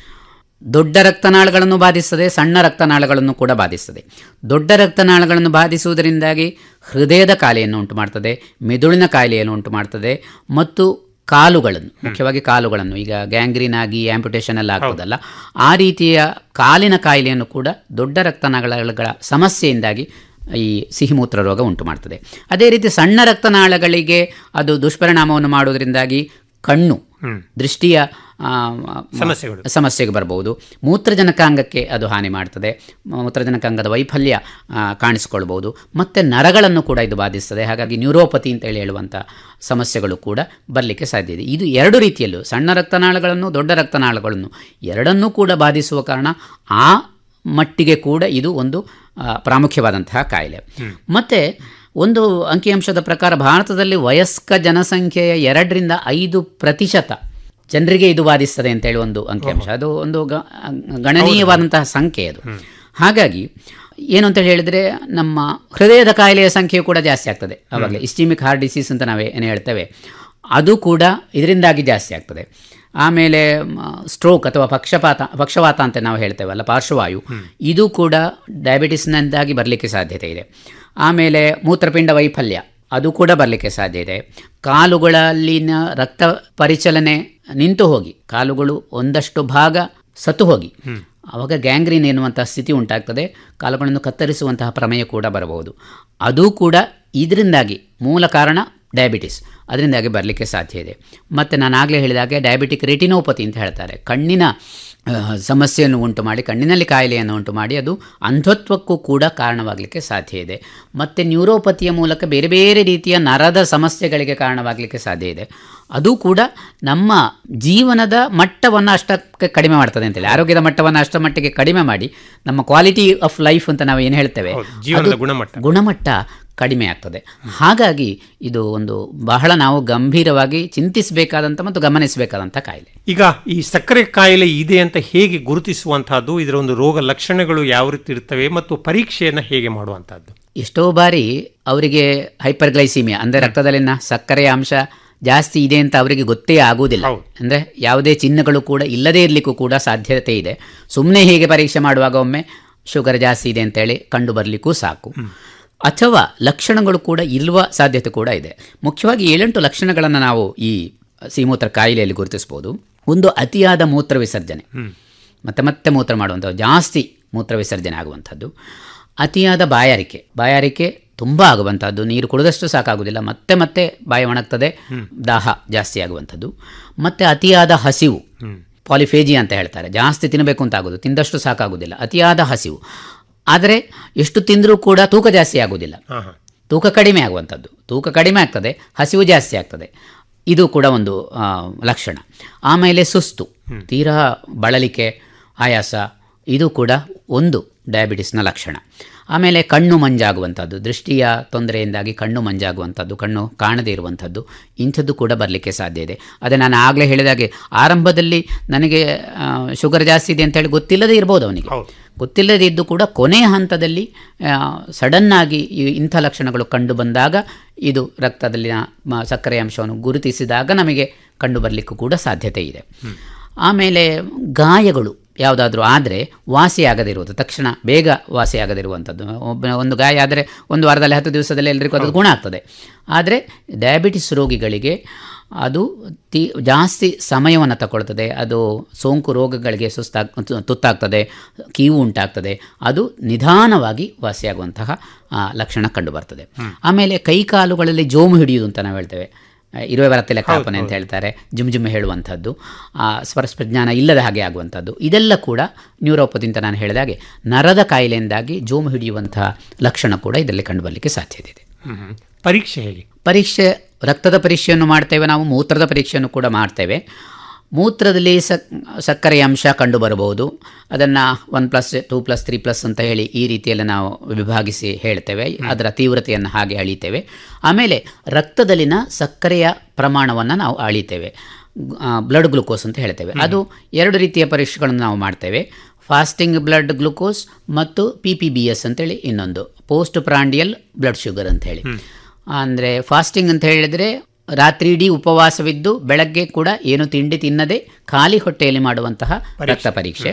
ದೊಡ್ಡ ರಕ್ತನಾಳಗಳನ್ನು ಬಾಧಿಸ್ತದೆ ಸಣ್ಣ ರಕ್ತನಾಳಗಳನ್ನು ಕೂಡ ಬಾಧಿಸ್ತದೆ ದೊಡ್ಡ ರಕ್ತನಾಳಗಳನ್ನು ಬಾಧಿಸುವುದರಿಂದಾಗಿ ಹೃದಯದ ಕಾಯಿಲೆಯನ್ನು ಉಂಟು ಮಾಡ್ತದೆ ಮೆದುಳಿನ ಕಾಯಿಲೆಯನ್ನು ಉಂಟು ಮಾಡ್ತದೆ ಮತ್ತು ಕಾಲುಗಳನ್ನು ಮುಖ್ಯವಾಗಿ ಕಾಲುಗಳನ್ನು ಈಗ ಗ್ಯಾಂಗ್ರೀನ್ ಆಗಿ ಆಂಪ್ಯುಟೇಷನ್ ಎಲ್ಲ ಆಗ್ತದಲ್ಲ ಆ ರೀತಿಯ ಕಾಲಿನ ಕಾಯಿಲೆಯನ್ನು ಕೂಡ ದೊಡ್ಡ ರಕ್ತನಾಳಗಳ ಸಮಸ್ಯೆಯಿಂದಾಗಿ ಈ ಸಿಹಿಮೂತ್ರ ರೋಗ ಉಂಟು ಮಾಡ್ತದೆ ಅದೇ ರೀತಿ ಸಣ್ಣ ರಕ್ತನಾಳಗಳಿಗೆ ಅದು ದುಷ್ಪರಿಣಾಮವನ್ನು ಮಾಡುವುದರಿಂದಾಗಿ ಕಣ್ಣು ದೃಷ್ಟಿಯ ಆ, ಸಮಸ್ಯೆಗಳು. ಸಮಸ್ಯೆಗೆ ಬರಬಹುದು ಮೂತ್ರಜನಕಾಂಗಕ್ಕೆ ಅದು ಹಾನಿ ಮಾಡ್ತದೆ ಮೂತ್ರಜನಕಾಂಗದ ವೈಫಲ್ಯ ಆ, ಕಾಣಿಸ್ಕೊಳ್ಬೋದು ಮತ್ತು ನರಗಳನ್ನು ಕೂಡ ಇದು ಬಾಧಿಸ್ತದೆ ಹಾಗಾಗಿ ನ್ಯೂರೋಪತಿ ಅಂತೇಳಿ ಹೇಳುವಂಥ ಸಮಸ್ಯೆಗಳು ಕೂಡ ಬರಲಿಕ್ಕೆ ಸಾಧ್ಯ ಇದೆ ಇದು ಎರಡು ರೀತಿಯಲ್ಲೂ ಸಣ್ಣ ರಕ್ತನಾಳಗಳನ್ನು ದೊಡ್ಡ ರಕ್ತನಾಳಗಳನ್ನು ಎರಡನ್ನೂ ಕೂಡ ಬಾಧಿಸುವ ಕಾರಣ ಆ ಮಟ್ಟಿಗೆ ಕೂಡ ಇದು ಒಂದು ಆ, ಪ್ರಾಮುಖ್ಯವಾದಂತಹ ಕಾಯಿಲೆ ಮತ್ತು ಒಂದು ಅಂಕಿಅಂಶದ ಪ್ರಕಾರ ಭಾರತದಲ್ಲಿ ವಯಸ್ಕ ಜನಸಂಖ್ಯೆಯ ಎರಡರಿಂದ ಐದು ಪ್ರತಿಶತ ಜನರಿಗೆ ಇದು ಬಾಧಿಸ್ತದೆ ಅಂತೇಳಿ ಒಂದು ಅಂಕಿಅಂಶ ಅದು ಒಂದು ಗ- ಗಣನೀಯವಾದಂತಹ ಸಂಖ್ಯೆ ಅದು ಹಾಗಾಗಿ ಏನು ಅಂತ ಹೇಳಿದರೆ ನಮ್ಮ ಹೃದಯದ ಕಾಯಿಲೆಯ ಸಂಖ್ಯೆಯು ಕೂಡ ಜಾಸ್ತಿ ಆಗ್ತದೆ ಆವಾಗಲೇ ಇಸ್ಟಿಮಿಕ್ ಹಾರ್ಟ್ ಡಿಸೀಸ್ ಅಂತ ನಾವು ಏನು ಹೇಳ್ತೇವೆ ಅದು ಕೂಡ ಇದರಿಂದಾಗಿ ಜಾಸ್ತಿ ಆಗ್ತದೆ ಆಮೇಲೆ ಸ್ಟ್ರೋಕ್ ಅಥವಾ ಪಕ್ಷಪಾತ ಪಕ್ಷವಾತ ಅಂತ ನಾವು ಹೇಳ್ತೇವಲ್ಲ ಪಾರ್ಶ್ವವಾಯು ಇದು ಕೂಡ ಡಯಾಬಿಟಿಸ್ನಿಂದಾಗಿ ಬರಲಿಕ್ಕೆ ಸಾಧ್ಯತೆ ಇದೆ ಆಮೇಲೆ ಮೂತ್ರಪಿಂಡ ವೈಫಲ್ಯ ಅದು ಕೂಡ ಬರಲಿಕ್ಕೆ ಸಾಧ್ಯ ಇದೆ ಕಾಲುಗಳಲ್ಲಿನ ರಕ್ತ ಪರಿಚಲನೆ ನಿಂತು ಹೋಗಿ ಕಾಲುಗಳು ಒಂದಷ್ಟು ಭಾಗ ಸತ್ತು ಹೋಗಿ ಆವಾಗ ಗ್ಯಾಂಗ್ರೀನ್ ಎನ್ನುವಂಥ ಸ್ಥಿತಿ ಉಂಟಾಗ್ತದೆ ಕಾಲುಗಳನ್ನು ಕತ್ತರಿಸುವಂತಹ ಪ್ರಮೇಯ ಕೂಡ ಬರಬಹುದು ಅದು ಕೂಡ ಇದರಿಂದಾಗಿ ಮೂಲ ಕಾರಣ ಡಯಾಬಿಟಿಸ್ ಅದರಿಂದಾಗಿ ಬರಲಿಕ್ಕೆ ಸಾಧ್ಯ ಇದೆ ಮತ್ತು ನಾನು ಆಗಲೇ ಹೇಳಿದಾಗೆ ಡಯಾಬಿಟಿಕ್ ರೆಟಿನೋಪತಿ ಅಂತ ಹೇಳ್ತಾರೆ ಕಣ್ಣಿನ ಆ, ಸಮಸ್ಯೆಯನ್ನು ಉಂಟು ಮಾಡಿ ಕಣ್ಣಿನಲ್ಲಿ ಕಾಯಿಲೆಯನ್ನು ಉಂಟು ಮಾಡಿ ಅದು ಅಂಧತ್ವಕ್ಕೂ ಕೂಡ ಕಾರಣವಾಗಲಿಕ್ಕೆ ಸಾಧ್ಯ ಇದೆ ಮತ್ತು ನ್ಯೂರೋಪತಿಯ ಮೂಲಕ ಬೇರೆ ಬೇರೆ ರೀತಿಯ ನರದ ಸಮಸ್ಯೆಗಳಿಗೆ ಕಾರಣವಾಗಲಿಕ್ಕೆ ಸಾಧ್ಯ ಇದೆ ಅದು ಕೂಡ ನಮ್ಮ ಜೀವನದ ಮಟ್ಟವನ್ನು ಅಷ್ಟಕ್ಕೆ ಕಡಿಮೆ ಮಾಡ್ತದೆ ಅಂತೇಳಿ ಆರೋಗ್ಯದ ಮಟ್ಟವನ್ನು ಅಷ್ಟರ ಮಟ್ಟಿಗೆ ಕಡಿಮೆ ಮಾಡಿ ನಮ್ಮ ಕ್ವಾಲಿಟಿ ಆಫ್ ಲೈಫ್ ಅಂತ ನಾವು ಏನು ಹೇಳ್ತೇವೆ ಜೀವನದ ಅದು ಗುಣಮಟ್ಟ. ಗುಣಮಟ್ಟ ಕಡಿಮೆ ಆಗ್ತದೆ ಹಾಗಾಗಿ ಇದು ಒಂದು ಬಹಳ ನಾವು ಗಂಭೀರವಾಗಿ ಚಿಂತಿಸಬೇಕಾದಂಥ ಮತ್ತು ಗಮನಿಸಬೇಕಾದಂಥ ಕಾಯಿಲೆ ಈಗ ಈ ಸಕ್ಕರೆ ಕಾಯಿಲೆ ಇದೆ ಅಂತ ಹೇಗೆ ಗುರುತಿಸುವಂತಹದ್ದು ಇದರ ಒಂದು ರೋಗ ಲಕ್ಷಣಗಳು ಯಾವ ರೀತಿ ಇರ್ತವೆ ಮತ್ತು ಪರೀಕ್ಷೆಯನ್ನು ಹೇಗೆ ಮಾಡುವಂತಹದ್ದು ಎಷ್ಟೋ ಬಾರಿ ಅವರಿಗೆ ಹೈಪರ್ಗ್ಲೈಸಿಮಿಯಾ ಅಂದರೆ ರಕ್ತದಲ್ಲಿನ ಸಕ್ಕರೆಯ ಅಂಶ ಜಾಸ್ತಿ ಇದೆ ಅಂತ ಅವರಿಗೆ ಗೊತ್ತೇ ಆಗುವುದಿಲ್ಲ ಅಂದರೆ ಯಾವುದೇ ಚಿಹ್ನೆಗಳು ಕೂಡ ಇಲ್ಲದೇ ಇರಲಿಕ್ಕೂ ಕೂಡ ಸಾಧ್ಯತೆ ಇದೆ ಸುಮ್ಮನೆ ಹೀಗೆ ಪರೀಕ್ಷೆ ಮಾಡುವಾಗ ಒಮ್ಮೆ ಶುಗರ್ ಜಾಸ್ತಿ ಇದೆ ಅಂತೇಳಿ ಕಂಡು ಬರಲಿಕ್ಕೂ ಸಾಕು ಅಥವಾ ಲಕ್ಷಣಗಳು ಕೂಡ ಇರುವ ಸಾಧ್ಯತೆ ಕೂಡ ಇದೆ ಮುಖ್ಯವಾಗಿ ಏಳೆಂಟು ಲಕ್ಷಣಗಳನ್ನು ನಾವು ಈ ಸಿಮೂತ್ರ ಕಾಯಿಲೆಯಲ್ಲಿ ಗುರುತಿಸ್ಬೋದು ಒಂದು ಅತಿಯಾದ ಮೂತ್ರ ವಿಸರ್ಜನೆ ಮತ್ತೆ ಮತ್ತೆ ಮೂತ್ರ ಮಾಡುವಂಥದ್ದು ಜಾಸ್ತಿ ಮೂತ್ರ ವಿಸರ್ಜನೆ ಆಗುವಂಥದ್ದು ಅತಿಯಾದ ಬಾಯಾರಿಕೆ ಬಾಯಾರಿಕೆ ತುಂಬ ಆಗುವಂಥದ್ದು ನೀರು ಕುಡಿದಷ್ಟು ಸಾಕಾಗುವುದಿಲ್ಲ ಮತ್ತೆ ಮತ್ತೆ ಬಾಯಿ ಒಣಗ್ತದೆ ದಾಹ ಜಾಸ್ತಿ ಆಗುವಂಥದ್ದು ಮತ್ತು ಅತಿಯಾದ ಹಸಿವು ಪಾಲಿಫೇಜಿ ಅಂತ ಹೇಳ್ತಾರೆ ಜಾಸ್ತಿ ತಿನ್ನಬೇಕು ಅಂತ ಆಗೋದು ತಿಂದಷ್ಟು ಸಾಕಾಗುವುದಿಲ್ಲ ಅತಿಯಾದ ಹಸಿವು ಆದರೆ ಎಷ್ಟು ತಿಂದರೂ ಕೂಡ ತೂಕ ಜಾಸ್ತಿ ಆಗುವುದಿಲ್ಲ ತೂಕ ಕಡಿಮೆ ಆಗುವಂಥದ್ದು ತೂಕ ಕಡಿಮೆ ಆಗ್ತದೆ ಹಸಿವು ಜಾಸ್ತಿ ಆಗ್ತದೆ ಇದು ಕೂಡ ಒಂದು ಆ, ಲಕ್ಷಣ ಆಮೇಲೆ ಸುಸ್ತು ತೀರಾ ಬಳಲಿಕೆ ಆಯಾಸ ಇದು ಕೂಡ ಒಂದು ಡಯಾಬಿಟಿಸ್ನ ಲಕ್ಷಣ ಆಮೇಲೆ ಕಣ್ಣು ಮಂಜಾಗುವಂಥದ್ದು ದೃಷ್ಟಿಯ ತೊಂದರೆಯಿಂದಾಗಿ ಕಣ್ಣು ಮಂಜಾಗುವಂಥದ್ದು ಕಣ್ಣು ಕಾಣದೇ ಇರುವಂಥದ್ದು ಇಂಥದ್ದು ಕೂಡ ಬರಲಿಕ್ಕೆ ಸಾಧ್ಯ ಇದೆ ಅದೇ ನಾನು ಆಗಲೇ ಹೇಳಿದಾಗೆ ಆರಂಭದಲ್ಲಿ ನನಗೆ ಆ, ಶುಗರ್ ಜಾಸ್ತಿ ಇದೆ ಅಂತೇಳಿ ಗೊತ್ತಿಲ್ಲದೇ ಇರ್ಬೋದು ಅವನಿಗೆ ಗೊತ್ತಿಲ್ಲದೇ ಇದ್ದು ಕೂಡ ಕೊನೆಯ ಹಂತದಲ್ಲಿ ಸಡನ್ನಾಗಿ ಇಂಥ ಲಕ್ಷಣಗಳು ಕಂಡು ಬಂದಾಗ ಇದು ರಕ್ತದಲ್ಲಿನ ಮ- ಸಕ್ಕರೆ ಅಂಶವನ್ನು ಗುರುತಿಸಿದಾಗ ನಮಗೆ ಕಂಡು ಬರಲಿಕ್ಕೂ ಕೂಡ ಸಾಧ್ಯತೆ ಇದೆ ಆಮೇಲೆ ಗಾಯಗಳು ಯಾವುದಾದ್ರೂ ಆದರೆ ವಾಸಿಯಾಗದಿರುವುದು ತಕ್ಷಣ ಬೇಗ ವಾಸಿಯಾಗದಿರುವಂಥದ್ದು ಒಬ್ಬ ಒಂದು ಗಾಯ ಆದರೆ ಒಂದು ವಾರದಲ್ಲಿ ಹತ್ತು ದಿವಸದಲ್ಲಿ ಎಲ್ಲರಿಗೂ ಅದು ಗುಣ ಆಗ್ತದೆ ಆದರೆ ಡಯಾಬಿಟಿಸ್ ರೋಗಿಗಳಿಗೆ ಅದು ತಿ ಜಾಸ್ತಿ ಸಮಯವನ್ನು ತಗೊಳ್ತದೆ ಅದು ಸೋಂಕು ರೋಗಗಳಿಗೆ ಸುಸ್ತಾಗ್ ತು- ತುತ್ತಾಗ್ತದೆ ಕೀವು ಉಂಟಾಗ್ತದೆ ಅದು ನಿಧಾನವಾಗಿ ವಾಸಿಯಾಗುವಂತಹ ಆ, ಲಕ್ಷಣ ಕಂಡುಬರ್ತದೆ ಆಮೇಲೆ ಕೈಕಾಲುಗಳಲ್ಲಿ ಜೋಮು ಹಿಡಿಯುವುದು ಅಂತ ನಾವು ಹೇಳ್ತೇವೆ ಆ, ಇರುವೆ ಬರತ್ತಿಲ್ಲ ಕಾಪನೆ ಅಂತ ಹೇಳ್ತಾರೆ ಜುಮ್ ಜುಮ್ ಹೇಳುವಂಥದ್ದು ಆ, ಸ್ಪರ್ಶಜ್ಞಾನ ಇಲ್ಲದ ಹಾಗೆ ಆಗುವಂಥದ್ದು ಇದೆಲ್ಲ ಕೂಡ ನ್ಯೂರೋಪತಿ ಅಂತ ನಾನು ಹೇಳಿದಾಗೆ ನರದ ಕಾಯಿಲೆಯಿಂದಾಗಿ ಜೋಮು ಹಿಡಿಯುವಂತಹ ಲಕ್ಷಣ ಕೂಡ ಇದರಲ್ಲಿ ಕಂಡುಬರಲಿಕ್ಕೆ ಸಾಧ್ಯತೆ ಇದೆ ಪರೀಕ್ಷೆ ಹೇಗೆ ಪರೀಕ್ಷೆ ರಕ್ತದ ಪರೀಕ್ಷೆಯನ್ನು ಮಾಡ್ತೇವೆ ನಾವು ಮೂತ್ರದ ಪರೀಕ್ಷೆಯನ್ನು ಕೂಡ ಮಾಡ್ತೇವೆ ಮೂತ್ರದಲ್ಲಿ ಸಕ್ ಸಕ್ಕರೆಯ ಅಂಶ ಕಂಡು ಬರಬಹುದು ಅದನ್ನು one plus two plus three plus ಅಂತ ಹೇಳಿ ಈ ರೀತಿಯಲ್ಲಿ ನಾವು ವಿಭಾಗಿಸಿ ಹೇಳ್ತೇವೆ ಅದರ ತೀವ್ರತೆಯನ್ನು ಹಾಗೆ ಅಳಿತೇವೆ ಆಮೇಲೆ ರಕ್ತದಲ್ಲಿನ ಸಕ್ಕರೆಯ ಪ್ರಮಾಣವನ್ನು ನಾವು ಅಳಿತೇವೆ ಬ್ಲಡ್ ಗ್ಲುಕೋಸ್ ಅಂತ ಹೇಳ್ತೇವೆ ಅದು ಎರಡು ರೀತಿಯ ಪರೀಕ್ಷೆಗಳನ್ನು ನಾವು ಮಾಡ್ತೇವೆ ಫಾಸ್ಟಿಂಗ್ ಬ್ಲಡ್ ಗ್ಲುಕೋಸ್ ಮತ್ತು ಪಿ ಪಿ ಬಿ ಎಸ್ ಅಂತೇಳಿ ಇನ್ನೊಂದು ಪೋಸ್ಟ್ ಪ್ರಾಂಡಿಯಲ್ ಬ್ಲಡ್ ಶುಗರ್ ಅಂತ ಹೇಳಿ ಅಂದರೆ ಫಾಸ್ಟಿಂಗ್ ಅಂತ ಹೇಳಿದರೆ ರಾತ್ರಿ ಇಡೀ ಉಪವಾಸವಿದ್ದು ಬೆಳಗ್ಗೆ ಕೂಡ ಏನು ತಿಂಡಿ ತಿನ್ನದೆ ಖಾಲಿ ಹೊಟ್ಟೆಯಲ್ಲಿ ಮಾಡುವಂತಹ ರಕ್ತ ಪರೀಕ್ಷೆ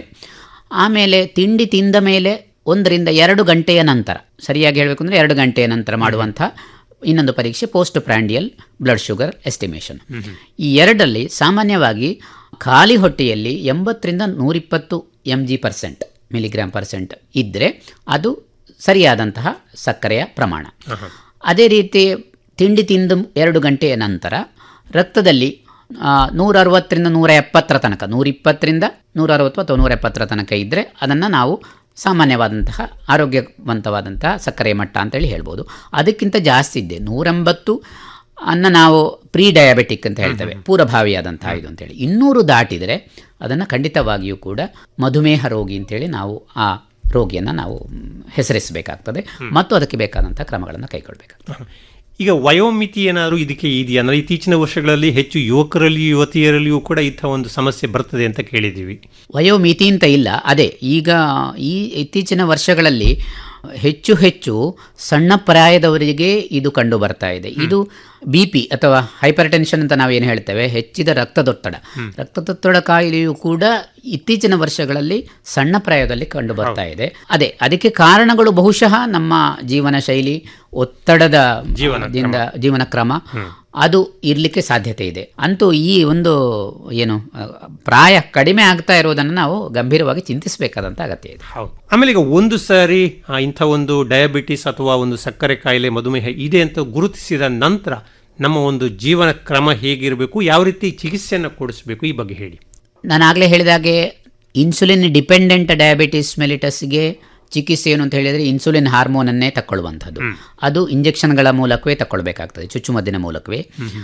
ಆಮೇಲೆ ತಿಂಡಿ ತಿಂದ ಮೇಲೆ ಒಂದರಿಂದ ಎರಡು ಗಂಟೆಯ ನಂತರ ಸರಿಯಾಗಿ ಹೇಳಬೇಕು ಅಂದರೆ ಎರಡು ಗಂಟೆಯ ನಂತರ ಮಾಡುವಂತಹ ಇನ್ನೊಂದು ಪರೀಕ್ಷೆ post prandial blood sugar estimation ಈ ಎರಡರಲ್ಲಿ ಸಾಮಾನ್ಯವಾಗಿ ಖಾಲಿ ಹೊಟ್ಟೆಯಲ್ಲಿ ಎಂಬತ್ತರಿಂದ ನೂರಿಪ್ಪತ್ತು M G percent milligram percent ಇದ್ದರೆ ಅದು ಸರಿಯಾದಂತಹ ಸಕ್ಕರೆಯ ಪ್ರಮಾಣ ಅದೇ ರೀತಿ ತಿಂಡಿ ತಿಂದ ಎರಡು ಗಂಟೆಯ ನಂತರ ರಕ್ತದಲ್ಲಿ ಆ, ನೂರ ಅರವತ್ತರಿಂದ ನೂರ ಎಪ್ಪತ್ತರ ತನಕ ನೂರಿಪ್ಪತ್ತರಿಂದ ನೂರ ಅರವತ್ತು ಅಥವಾ ನೂರ ಎಪ್ಪತ್ತರ ತನಕ ಇದ್ದರೆ ಅದನ್ನು ನಾವು ಸಾಮಾನ್ಯವಾದಂತಹ ಆರೋಗ್ಯವಂತವಾದಂತಹ ಸಕ್ಕರೆಯ ಮಟ್ಟ ಅಂತೇಳಿ ಹೇಳ್ಬೋದು ಅದಕ್ಕಿಂತ ಜಾಸ್ತಿ ಇದೆ ನೂರೆಂಬತ್ತು ಅನ್ನ ನಾವು ಪ್ರೀ ಡಯಾಬೆಟಿಕ್ ಅಂತ ಹೇಳ್ತೇವೆ ಪೂರ್ವಭಾವಿಯಾದಂತಹ ಇದು ಅಂತೇಳಿ ಇನ್ನೂರು ದಾಟಿದರೆ ಅದನ್ನು ಖಂಡಿತವಾಗಿಯೂ ಕೂಡ ಮಧುಮೇಹ ರೋಗಿ ಅಂತೇಳಿ ನಾವು ಆ ರೋಗಿಯನ್ನು ನಾವು ಮ್, ಹೆಸರಿಸಬೇಕಾಗ್ತದೆ ಮತ್ತು ಅದಕ್ಕೆ ಬೇಕಾದಂಥ ಕ್ರಮಗಳನ್ನು ಕೈಗೊಳ್ಳಬೇಕಾಗ್ತದೆ ಈಗ ವಯೋಮಿತಿ ಏನಾದರೂ ಇದಕ್ಕೆ ಇದೆಯಾ ಅಂದರೆ ಇತ್ತೀಚಿನ ವರ್ಷಗಳಲ್ಲಿ ಹೆಚ್ಚು ಯುವಕರಲ್ಲಿ ಯುವತಿಯರಲ್ಲಿಯೂ ಕೂಡ ಇಂಥ ಒಂದು ಸಮಸ್ಯೆ ಬರ್ತದೆ ಅಂತ ಕೇಳಿದ್ದೀವಿ ವಯೋಮಿತಿ ಅಂತ ಇಲ್ಲ ಅದೇ ಈಗ ಈ ಇತ್ತೀಚಿನ ವರ್ಷಗಳಲ್ಲಿ ಹೆಚ್ಚು ಹೆಚ್ಚು ಸಣ್ಣ ಪ್ರಾಯದವರಿಗೆ ಇದು ಕಂಡು ಬರ್ತಾ ಇದೆ ಇದು ಬಿ ಪಿ ಅಥವಾ ಹೈಪರ್ ಟೆನ್ಷನ್ ಅಂತ ನಾವೇನು ಹೇಳ್ತೇವೆ ಹೆಚ್ಚಿದ ರಕ್ತದೊತ್ತಡ ರಕ್ತದೊತ್ತಡ ಕಾಯಿಲೆಯು ಕೂಡ ಇತ್ತೀಚಿನ ವರ್ಷಗಳಲ್ಲಿ ಸಣ್ಣ ಪ್ರಾಯದಲ್ಲಿ ಕಂಡು ಬರ್ತಾ ಇದೆ ಅದೇ ಅದಕ್ಕೆ ಕಾರಣಗಳು ಬಹುಶಃ ನಮ್ಮ ಜೀವನ ಶೈಲಿ ಒತ್ತಡದ ದಿಂದ ಜೀವನ ಕ್ರಮ ಅದು ಇರಲಿಕ್ಕೆ ಸಾಧ್ಯತೆ ಇದೆ ಅಂತೂ ಈ ಒಂದು ಏನು ಆ, ಪ್ರಾಯ ಕಡಿಮೆ ಆಗ್ತಾ ಇರೋದನ್ನು ನಾವು ಗಂಭೀರವಾಗಿ ಚಿಂತಿಸಬೇಕಾದಂಥ ಅಗತ್ಯ ಇದೆ ಹೌದು ಆಮೇಲೆ ಈಗ ಒಂದು ಸಾರಿ ಆ, ಇಂಥ ಒಂದು ಡಯಾಬಿಟಿಸ್ ಅಥವಾ ಒಂದು ಸಕ್ಕರೆ ಕಾಯಿಲೆ ಮಧುಮೇಹ ಇದೆ ಅಂತ ಗುರುತಿಸಿದ ನಂತರ ನಮ್ಮ ಒಂದು ಜೀವನ ಕ್ರಮ ಹೇಗಿರಬೇಕು ಯಾವ ರೀತಿ ಚಿಕಿತ್ಸೆಯನ್ನು ಕೊಡಿಸಬೇಕು ಈ ಬಗ್ಗೆ ಹೇಳಿ ನಾನು ಆಗಲೇ ಹೇಳಿದಾಗೆ ಇನ್ಸುಲಿನ್ ಡಿಪೆಂಡೆಂಟ್ ಡಯಾಬಿಟಿಸ್ ಮೆಲಿಟಸ್ಗೆ ಚಿಕಿತ್ಸೆ ಏನು ಅಂತ ಹೇಳಿದರೆ ಇನ್ಸುಲಿನ್ ಹಾರ್ಮೋನನ್ನೇ ತಗೊಳ್ಳುವಂಥದ್ದು ಅದು ಇಂಜೆಕ್ಷನ್ಗಳ ಮೂಲಕವೇ ತಗೊಳ್ಬೇಕಾಗ್ತದೆ ಚುಚ್ಚುಮದ್ದಿನ ಮೂಲಕವೇ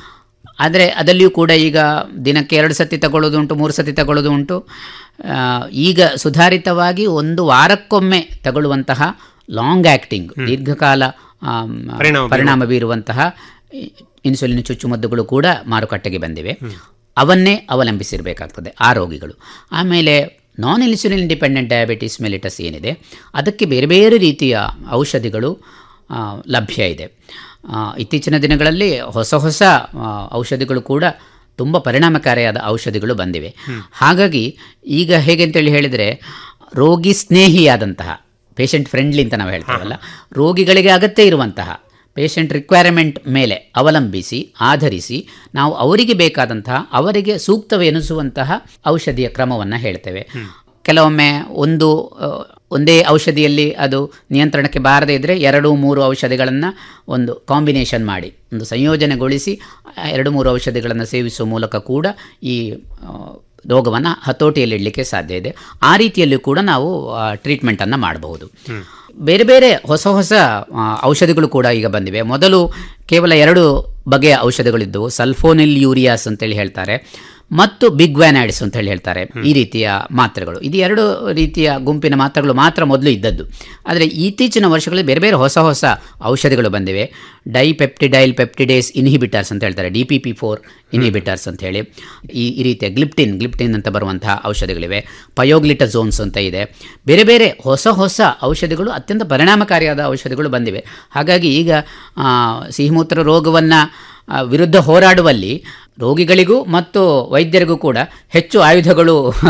ಆದರೆ ಅದಲ್ಲಿಯೂ ಕೂಡ ಈಗ ದಿನಕ್ಕೆ ಎರಡು ಸತಿ ತಗೊಳ್ಳೋದು ಉಂಟು ಮೂರು ಸತಿ ತಗೊಳ್ಳೋದು ಉಂಟು ಆ, ಈಗ ಸುಧಾರಿತವಾಗಿ ಒಂದು ವಾರಕ್ಕೊಮ್ಮೆ ತಗೊಳ್ಳುವಂತಹ ಲಾಂಗ್ ಆ್ಯಕ್ಟಿಂಗ್ ದೀರ್ಘಕಾಲ ಆಮ್, ಪರಿಣಾಮ ಪರಿಣಾಮ ಬೀರುವಂತಹ ಇನ್ಸುಲಿನ್ ಚುಚ್ಚುಮದ್ದುಗಳು ಕೂಡ ಮಾರುಕಟ್ಟೆಗೆ ಬಂದಿವೆ ಅವನ್ನೇ ಅವಲಂಬಿಸಿರಬೇಕಾಗ್ತದೆ ಆ ರೋಗಿಗಳು ಆಮೇಲೆ non insulin dependent diabetes mellitus ಏನಿದೆ ಅದಕ್ಕೆ ಬೇರೆ ಬೇರೆ ರೀತಿಯ ಔಷಧಿಗಳು ಆ, ಲಭ್ಯ ಇದೆ ಆ, ಇತ್ತೀಚಿನ ದಿನಗಳಲ್ಲಿ ಹೊಸ ಹೊಸ ಆ, ಔಷಧಿಗಳು ಕೂಡ ತುಂಬ ಪರಿಣಾಮಕಾರಿಯಾದ ಔಷಧಿಗಳು ಬಂದಿವೆ ಹಾಗಾಗಿ ಈಗ ಹೇಗೆ ಅಂತೇಳಿ ಹೇಳಿದರೆ ರೋಗಿ ಸ್ನೇಹಿಯಾದಂತಹ ಪೇಷಂಟ್ ಫ್ರೆಂಡ್ಲಿ ಅಂತ ನಾವು ಹೇಳ್ತೇವಲ್ಲ ರೋಗಿಗಳಿಗೆ ಅಗತ್ಯ ಇರುವಂತಹ ಪೇಷಂಟ್ ರಿಕ್ವೈರ್ಮೆಂಟ್ ಮೇಲೆ ಅವಲಂಬಿಸಿ ಆಧರಿಸಿ ನಾವು ಅವರಿಗೆ ಬೇಕಾದಂತಹ ಅವರಿಗೆ ಸೂಕ್ತವೆನಿಸುವಂತಹ ಔಷಧಿಯ ಕ್ರಮವನ್ನು ಹೇಳ್ತೇವೆ ಕೆಲವೊಮ್ಮೆ ಒಂದು ಆ, ಒಂದೇ ಔಷಧಿಯಲ್ಲಿ ಅದು ನಿಯಂತ್ರಣಕ್ಕೆ ಬಾರದೇ ಇದ್ದರೆ ಎರಡು ಮೂರು ಔಷಧಿಗಳನ್ನು ಒಂದು ಕಾಂಬಿನೇಷನ್ ಮಾಡಿ ಒಂದು ಸಂಯೋಜನೆಗೊಳಿಸಿ ಆ ಎರಡು ಮೂರು ಔಷಧಿಗಳನ್ನು ಸೇವಿಸುವ ಮೂಲಕ ಕೂಡ ಈ ರೋಗವನ್ನು ಹತೋಟಿಯಲ್ಲಿಡಲಿಕ್ಕೆ ಸಾಧ್ಯ ಇದೆ ಆ ರೀತಿಯಲ್ಲಿ ಕೂಡ ನಾವು ಟ್ರೀಟ್ಮೆಂಟನ್ನು ಮಾಡಬಹುದು ಬೇರೆ ಬೇರೆ ಹೊಸ ಹೊಸ ಆ, ಔಷಧಿಗಳು ಕೂಡ ಈಗ ಬಂದಿವೆ ಮೊದಲು ಕೇವಲ ಎರಡು ಬಗೆಯ ಔಷಧಿಗಳಿದ್ದವು ಸಲ್ಫೋನಿಲ್ ಯೂರಿಯಾಸ್ ಅಂತೇಳಿ ಹೇಳ್ತಾರೆ ಮತ್ತು ಬಿಗ್ ವ್ಯಾನಾಯ್ಡ್ಸ್ ಅಂತ ಹೇಳಿ ಹೇಳ್ತಾರೆ ಈ ರೀತಿಯ ಮಾತ್ರೆಗಳು ಇದು ಎರಡು ರೀತಿಯ ಗುಂಪಿನ ಮಾತ್ರೆಗಳು ಮಾತ್ರ ಮೊದಲು ಇದ್ದದ್ದು ಆದರೆ ಇತ್ತೀಚಿನ ವರ್ಷಗಳಲ್ಲಿ ಬೇರೆ ಬೇರೆ ಹೊಸ ಹೊಸ ಔಷಧಿಗಳು ಬಂದಿವೆ ಡೈಪೆಪ್ಟಿಡೈಲ್ ಪೆಪ್ಟಿಡೇಸ್ ಇನ್ಹಿಬಿಟರ್ಸ್ ಅಂತ ಹೇಳ್ತಾರೆ D P P four inhibitors ಅಂತ ಹೇಳಿ ಈ ಈ ರೀತಿಯ ಗ್ಲಿಪ್ಟಿನ್ ಗ್ಲಿಪ್ಟಿನ್ ಅಂತ ಬರುವಂತಹ ಔಷಧಿಗಳಿವೆ ಪಯೋಗ್ಲಿಟಝೋನ್ಸ್ ಅಂತ ಇದೆ ಬೇರೆ ಬೇರೆ ಹೊಸ ಹೊಸ ಔಷಧಿಗಳು ಅತ್ಯಂತ ಪರಿಣಾಮಕಾರಿಯಾದ ಔಷಧಿಗಳು ಬಂದಿವೆ ಹಾಗಾಗಿ ಈಗ ಆ, ಸಿಹಿಮೂತ್ರ ರೋಗವನ್ನು ವಿರುದ್ಧ ಹೋರಾಡುವಲ್ಲಿ ರೋಗಿಗಳಿಗೂ ಮತ್ತು ವೈದ್ಯರಿಗೂ ಕೂಡ ಹೆಚ್ಚು ಆಯುಧಗಳು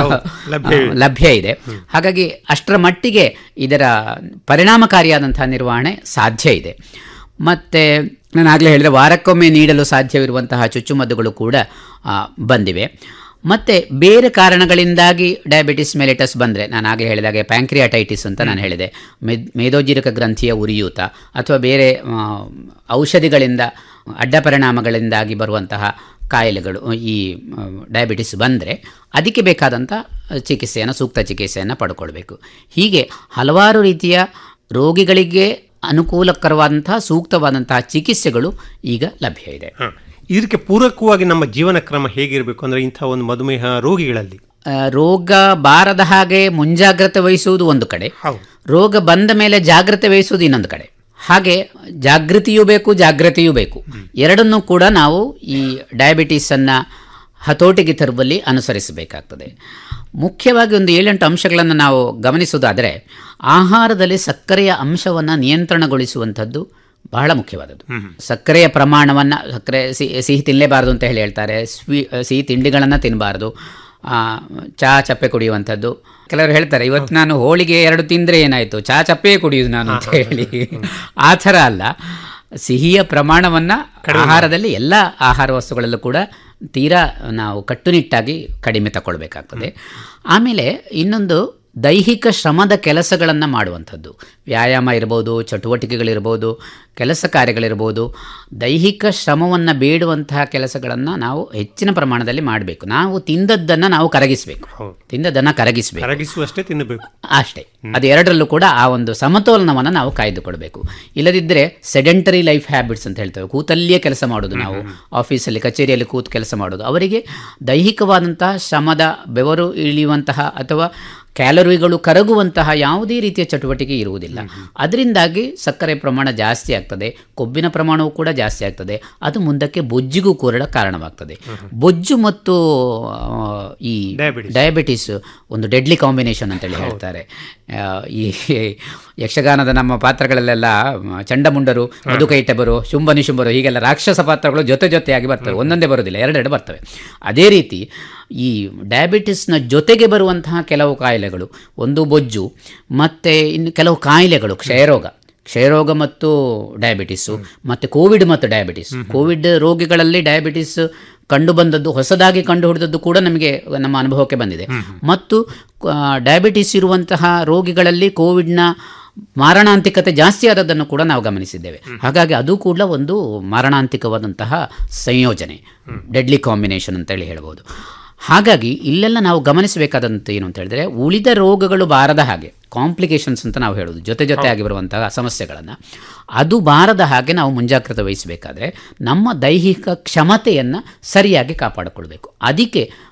ಲಭ್ಯ ಇವೆ. ಲಭ್ಯ ಇದೆ ಹಾಗಾಗಿ ಅಷ್ಟರ ಮಟ್ಟಿಗೆ ಇದರ ಪರಿಣಾಮಕಾರಿಯಾದಂತಹ ನಿರ್ವಹಣೆ ಸಾಧ್ಯ ಇದೆ ಮತ್ತು ನಾನು ಆಗಲೇ ಹೇಳಿದೆ ವಾರಕ್ಕೊಮ್ಮೆ ನೀಡಲು ಸಾಧ್ಯವಿರುವಂತಹ ಚುಚ್ಚುಮದ್ದುಗಳು ಕೂಡ ಆ, ಬಂದಿವೆ ಮತ್ತು ಬೇರೆ ಕಾರಣಗಳಿಂದಾಗಿ ಡಯಾಬಿಟಿಸ್ ಮೆಲಿಟಸ್ ಬಂದರೆ ನಾನು ಆಗಲೇ ಹೇಳಿದಾಗೆ ಪ್ಯಾಂಕ್ರಿಯಾಟೈಟಿಸ್ ಅಂತ ನಾನು ಹೇಳಿದೆ ಮೆದ್ ಮೇದೋಜೀರಕ ಗ್ರಂಥಿಯ ಉರಿಯೂತ ಅಥವಾ ಬೇರೆ ಆ, ಔಷಧಿಗಳಿಂದ ಅಡ್ಡ ಪರಿಣಾಮಗಳಿಂದಾಗಿ ಬರುವಂತಹ ಕಾಯಿಲೆಗಳು ಈ ಆ, ಡಯಾಬಿಟಿಸ್ ಬಂದರೆ ಅದಕ್ಕೆ ಬೇಕಾದಂಥ ಚಿಕಿತ್ಸೆಯನ್ನು ಸೂಕ್ತ ಚಿಕಿತ್ಸೆಯನ್ನು ಪಡ್ಕೊಳ್ಬೇಕು ಹೀಗೆ ಹಲವಾರು ರೀತಿಯ ರೋಗಿಗಳಿಗೆ ಅನುಕೂಲಕರವಾದಂತಹ ಸೂಕ್ತವಾದಂತಹ ಚಿಕಿತ್ಸೆಗಳು ಈಗ ಲಭ್ಯ ಇದೆ ಹ. ಇದಕ್ಕೆ ಪೂರಕವಾಗಿ ನಮ್ಮ ಜೀವನ ಕ್ರಮ ಹೇಗಿರಬೇಕು ಅಂದ್ರೆ ಇಂಥ ಒಂದು ಮಧುಮೇಹ ರೋಗಿಗಳಲ್ಲಿ ಆ, ರೋಗ ಬಾರದ ಹಾಗೆ ಮುಂಜಾಗ್ರತೆ ವಹಿಸುವುದು ಒಂದು ಕಡೆ ಹೌದು ರೋಗ ಬಂದ ಮೇಲೆ ಜಾಗ್ರತೆ ವಹಿಸುವುದು ಇನ್ನೊಂದು ಕಡೆ ಹಾಗೆ ಜಾಗೃತಿಯೂ ಬೇಕು ಜಾಗ್ರತೆಯೂ ಬೇಕು ಎರಡನ್ನೂ ಕೂಡ ನಾವು ಈ ಡಯಾಬಿಟೀಸನ್ನು ಹತೋಟಿಗೆ ತರುವಲ್ಲಿ ಅನುಸರಿಸಬೇಕಾಗ್ತದೆ ಮುಖ್ಯವಾಗಿ ಒಂದು ಏಳೆಂಟು ಅಂಶಗಳನ್ನು ನಾವು ಗಮನಿಸುವುದಾದರೆ ಆಹಾರದಲ್ಲಿ ಸಕ್ಕರೆಯ ಅಂಶವನ್ನು ನಿಯಂತ್ರಣಗೊಳಿಸುವಂಥದ್ದು ಬಹಳ ಮುಖ್ಯವಾದದ್ದು ಸಕ್ಕರೆಯ ಪ್ರಮಾಣವನ್ನು ಸಕ್ಕರೆ ಸಿಹಿ ಸಿಹಿ ತಿನ್ನಲೇಬಾರದು ಅಂತ ಹೇಳಿ ಹೇಳ್ತಾರೆ ಸ್ವೀ ಸಿಹಿ ತಿಂಡಿಗಳನ್ನು ತಿನ್ನಬಾರ್ದು ಆ, ಚಹಾ ಚಪ್ಪೆ ಕುಡಿಯುವಂಥದ್ದು ಕೆಲವರು ಹೇಳ್ತಾರೆ ಇವತ್ತು ನಾನು ಹೋಳಿಗೆ ಎರಡು ತಿಂದರೆ ಏನಾಯಿತು ಚಹಾ ಚಪ್ಪೆ ಕುಡಿಯುವುದು ನಾನು ಅಂತ ಹೇಳಿ ಆ ಥರ ಅಲ್ಲ ಸಿಹಿಯ ಪ್ರಮಾಣವನ್ನು ಆಹಾರದಲ್ಲಿ ಎಲ್ಲ ಆಹಾರ ವಸ್ತುಗಳಲ್ಲೂ ಕೂಡ ತೀರಾ ನಾವು ಕಟ್ಟುನಿಟ್ಟಾಗಿ ಕಡಿಮೆ ತಗೊಳ್ಬೇಕಾಗ್ತದೆ ಆಮೇಲೆ ಇನ್ನೊಂದು ದೈಹಿಕ ಶ್ರಮದ ಕೆಲಸಗಳನ್ನು ಮಾಡುವಂಥದ್ದು ವ್ಯಾಯಾಮ ಇರ್ಬೋದು ಚಟುವಟಿಕೆಗಳಿರ್ಬೋದು ಕೆಲಸ ಕಾರ್ಯಗಳಿರ್ಬೋದು ದೈಹಿಕ ಶ್ರಮವನ್ನು ಬೇಡುವಂತಹ ಕೆಲಸಗಳನ್ನು ನಾವು ಹೆಚ್ಚಿನ ಪ್ರಮಾಣದಲ್ಲಿ ಮಾಡಬೇಕು ನಾವು ತಿಂದದ್ದನ್ನು ನಾವು ಕರಗಿಸಬೇಕು ತಿಂದದ್ದನ್ನು ಕರಗಿಸಬೇಕು ಕರಗಿಸುವಷ್ಟೇ ತಿನ್ನಬೇಕು ಅಷ್ಟೇ ಅದು ಎರಡರಲ್ಲೂ ಕೂಡ ಆ ಒಂದು ಸಮತೋಲನವನ್ನು ನಾವು ಕಾಯ್ದುಕೊಳ್ಬೇಕು ಇಲ್ಲದಿದ್ದರೆ ಸೆಡೆಂಟರಿ ಲೈಫ್ ಹ್ಯಾಬಿಟ್ಸ್ ಅಂತ ಹೇಳ್ತೇವೆ ಕೂತಲ್ಲಿಯೇ ಕೆಲಸ ಮಾಡೋದು ನಾವು ಆಫೀಸಲ್ಲಿ ಕಚೇರಿಯಲ್ಲಿ ಕೂತು ಕೆಲಸ ಮಾಡೋದು ಅವರಿಗೆ ದೈಹಿಕವಾದಂತಹ ಶ್ರಮದ ಬೆವರು ಇಳಿಯುವಂತಹ ಅಥವಾ ಕ್ಯಾಲರಿಗಳು ಕರಗುವಂತಹ ಯಾವುದೇ ರೀತಿಯ ಚಟುವಟಿಕೆ ಇರುವುದಿಲ್ಲ ಅದರಿಂದಾಗಿ ಸಕ್ಕರೆ ಪ್ರಮಾಣ ಜಾಸ್ತಿ ಆಗ್ತದೆ ಕೊಬ್ಬಿನ ಪ್ರಮಾಣವೂ ಕೂಡ ಜಾಸ್ತಿ ಆಗ್ತದೆ ಅದು ಮುಂದಕ್ಕೆ ಬೊಜ್ಜಿಗೂ ಕೂಡ ಕಾರಣವಾಗ್ತದೆ ಬೊಜ್ಜು ಮತ್ತು ಆ, ಈ ಡಯಾಬಿಟಿಸ್ ಒಂದು ಡೆಡ್ಲಿ ಕಾಂಬಿನೇಷನ್ ಅಂತೇಳಿ ಹೇಳ್ತಾರೆ ಆ, ಈ ಯಕ್ಷಗಾನದ ನಮ್ಮ ಪಾತ್ರಗಳಲ್ಲೆಲ್ಲ ಮ, ಚಂಡಮುಂಡರು ಮಧುಕೈಟಬರು ಶುಂಭ ನಿಶುಂಭರು ಹೀಗೆಲ್ಲ ರಾಕ್ಷಸ ಪಾತ್ರಗಳು ಜೊತೆ ಜೊತೆಯಾಗಿ ಬರ್ತವೆ ಒಂದೊಂದೇ ಬರೋದಿಲ್ಲ ಎರಡೆರಡು ಬರ್ತವೆ ಅದೇ ರೀತಿ ಈ ಡಯಾಬಿಟಿಸ್ನ ಜೊತೆಗೆ ಬರುವಂತಹ ಕೆಲವು ಕಾಯಿಲೆಗಳು ಒಂದು ಬೊಜ್ಜು ಮತ್ತು ಇನ್ನು ಕೆಲವು ಕಾಯಿಲೆಗಳು ಕ್ಷಯರೋಗ ಕ್ಷಯರೋಗ ಮತ್ತು ಡಯಾಬಿಟಿಸು ಮತ್ತು ಕೋವಿಡ್ ಮತ್ತು ಡಯಾಬಿಟಿಸ್ ಕೋವಿಡ್ ರೋಗಿಗಳಲ್ಲಿ ಡಯಾಬಿಟಿಸ್ ಕಂಡು ಬಂದದ್ದು ಹೊಸದಾಗಿ ಕಂಡು ಹಿಡಿದದ್ದು ಕೂಡ ನಮಗೆ ನಮ್ಮ ಅನುಭವಕ್ಕೆ ಬಂದಿದೆ ಮತ್ತು ಆ, ಡಯಾಬಿಟಿಸ್ ಇರುವಂತಹ ರೋಗಿಗಳಲ್ಲಿ ಕೋವಿಡ್ನ ಮಾರಣಾಂತಿಕತೆ ಜಾಸ್ತಿ ಆದದ್ದನ್ನು ಕೂಡ ನಾವು ಗಮನಿಸಿದ್ದೇವೆ ಹಾಗಾಗಿ ಅದು ಕೂಡ ಒಂದು ಮಾರಣಾಂತಿಕವಾದಂತಹ ಸಂಯೋಜನೆ ಡೆಡ್ಲಿ ಕಾಂಬಿನೇಷನ್ ಅಂತೇಳಿ ಹೇಳ್ಬೋದು ಹಾಗಾಗಿ ಇಲ್ಲೆಲ್ಲ ನಾವು ಗಮನಿಸಬೇಕಾದಂಥ ಏನು ಅಂತ ಹೇಳಿದ್ರೆ ಉಳಿದ ರೋಗಗಳು ಬಾರದ ಹಾಗೆ ಕಾಂಪ್ಲಿಕೇಶನ್ಸ್ ಅಂತ ನಾವು ಹೇಳೋದು ಜೊತೆ ಜೊತೆಯಾಗಿ ಬರುವಂತಹ ಸಮಸ್ಯೆಗಳನ್ನು ಅದು ಬಾರದ ಹಾಗೆ ನಾವು ಮುಂಜಾಗ್ರತೆ ವಹಿಸಬೇಕಾದ್ರೆ ನಮ್ಮ ದೈಹಿಕ ಕ್ಷಮತೆಯನ್ನು ಸರಿಯಾಗಿ ಕಾಪಾಡಿಕೊಳ್ಬೇಕು ಅದಕ್ಕೆ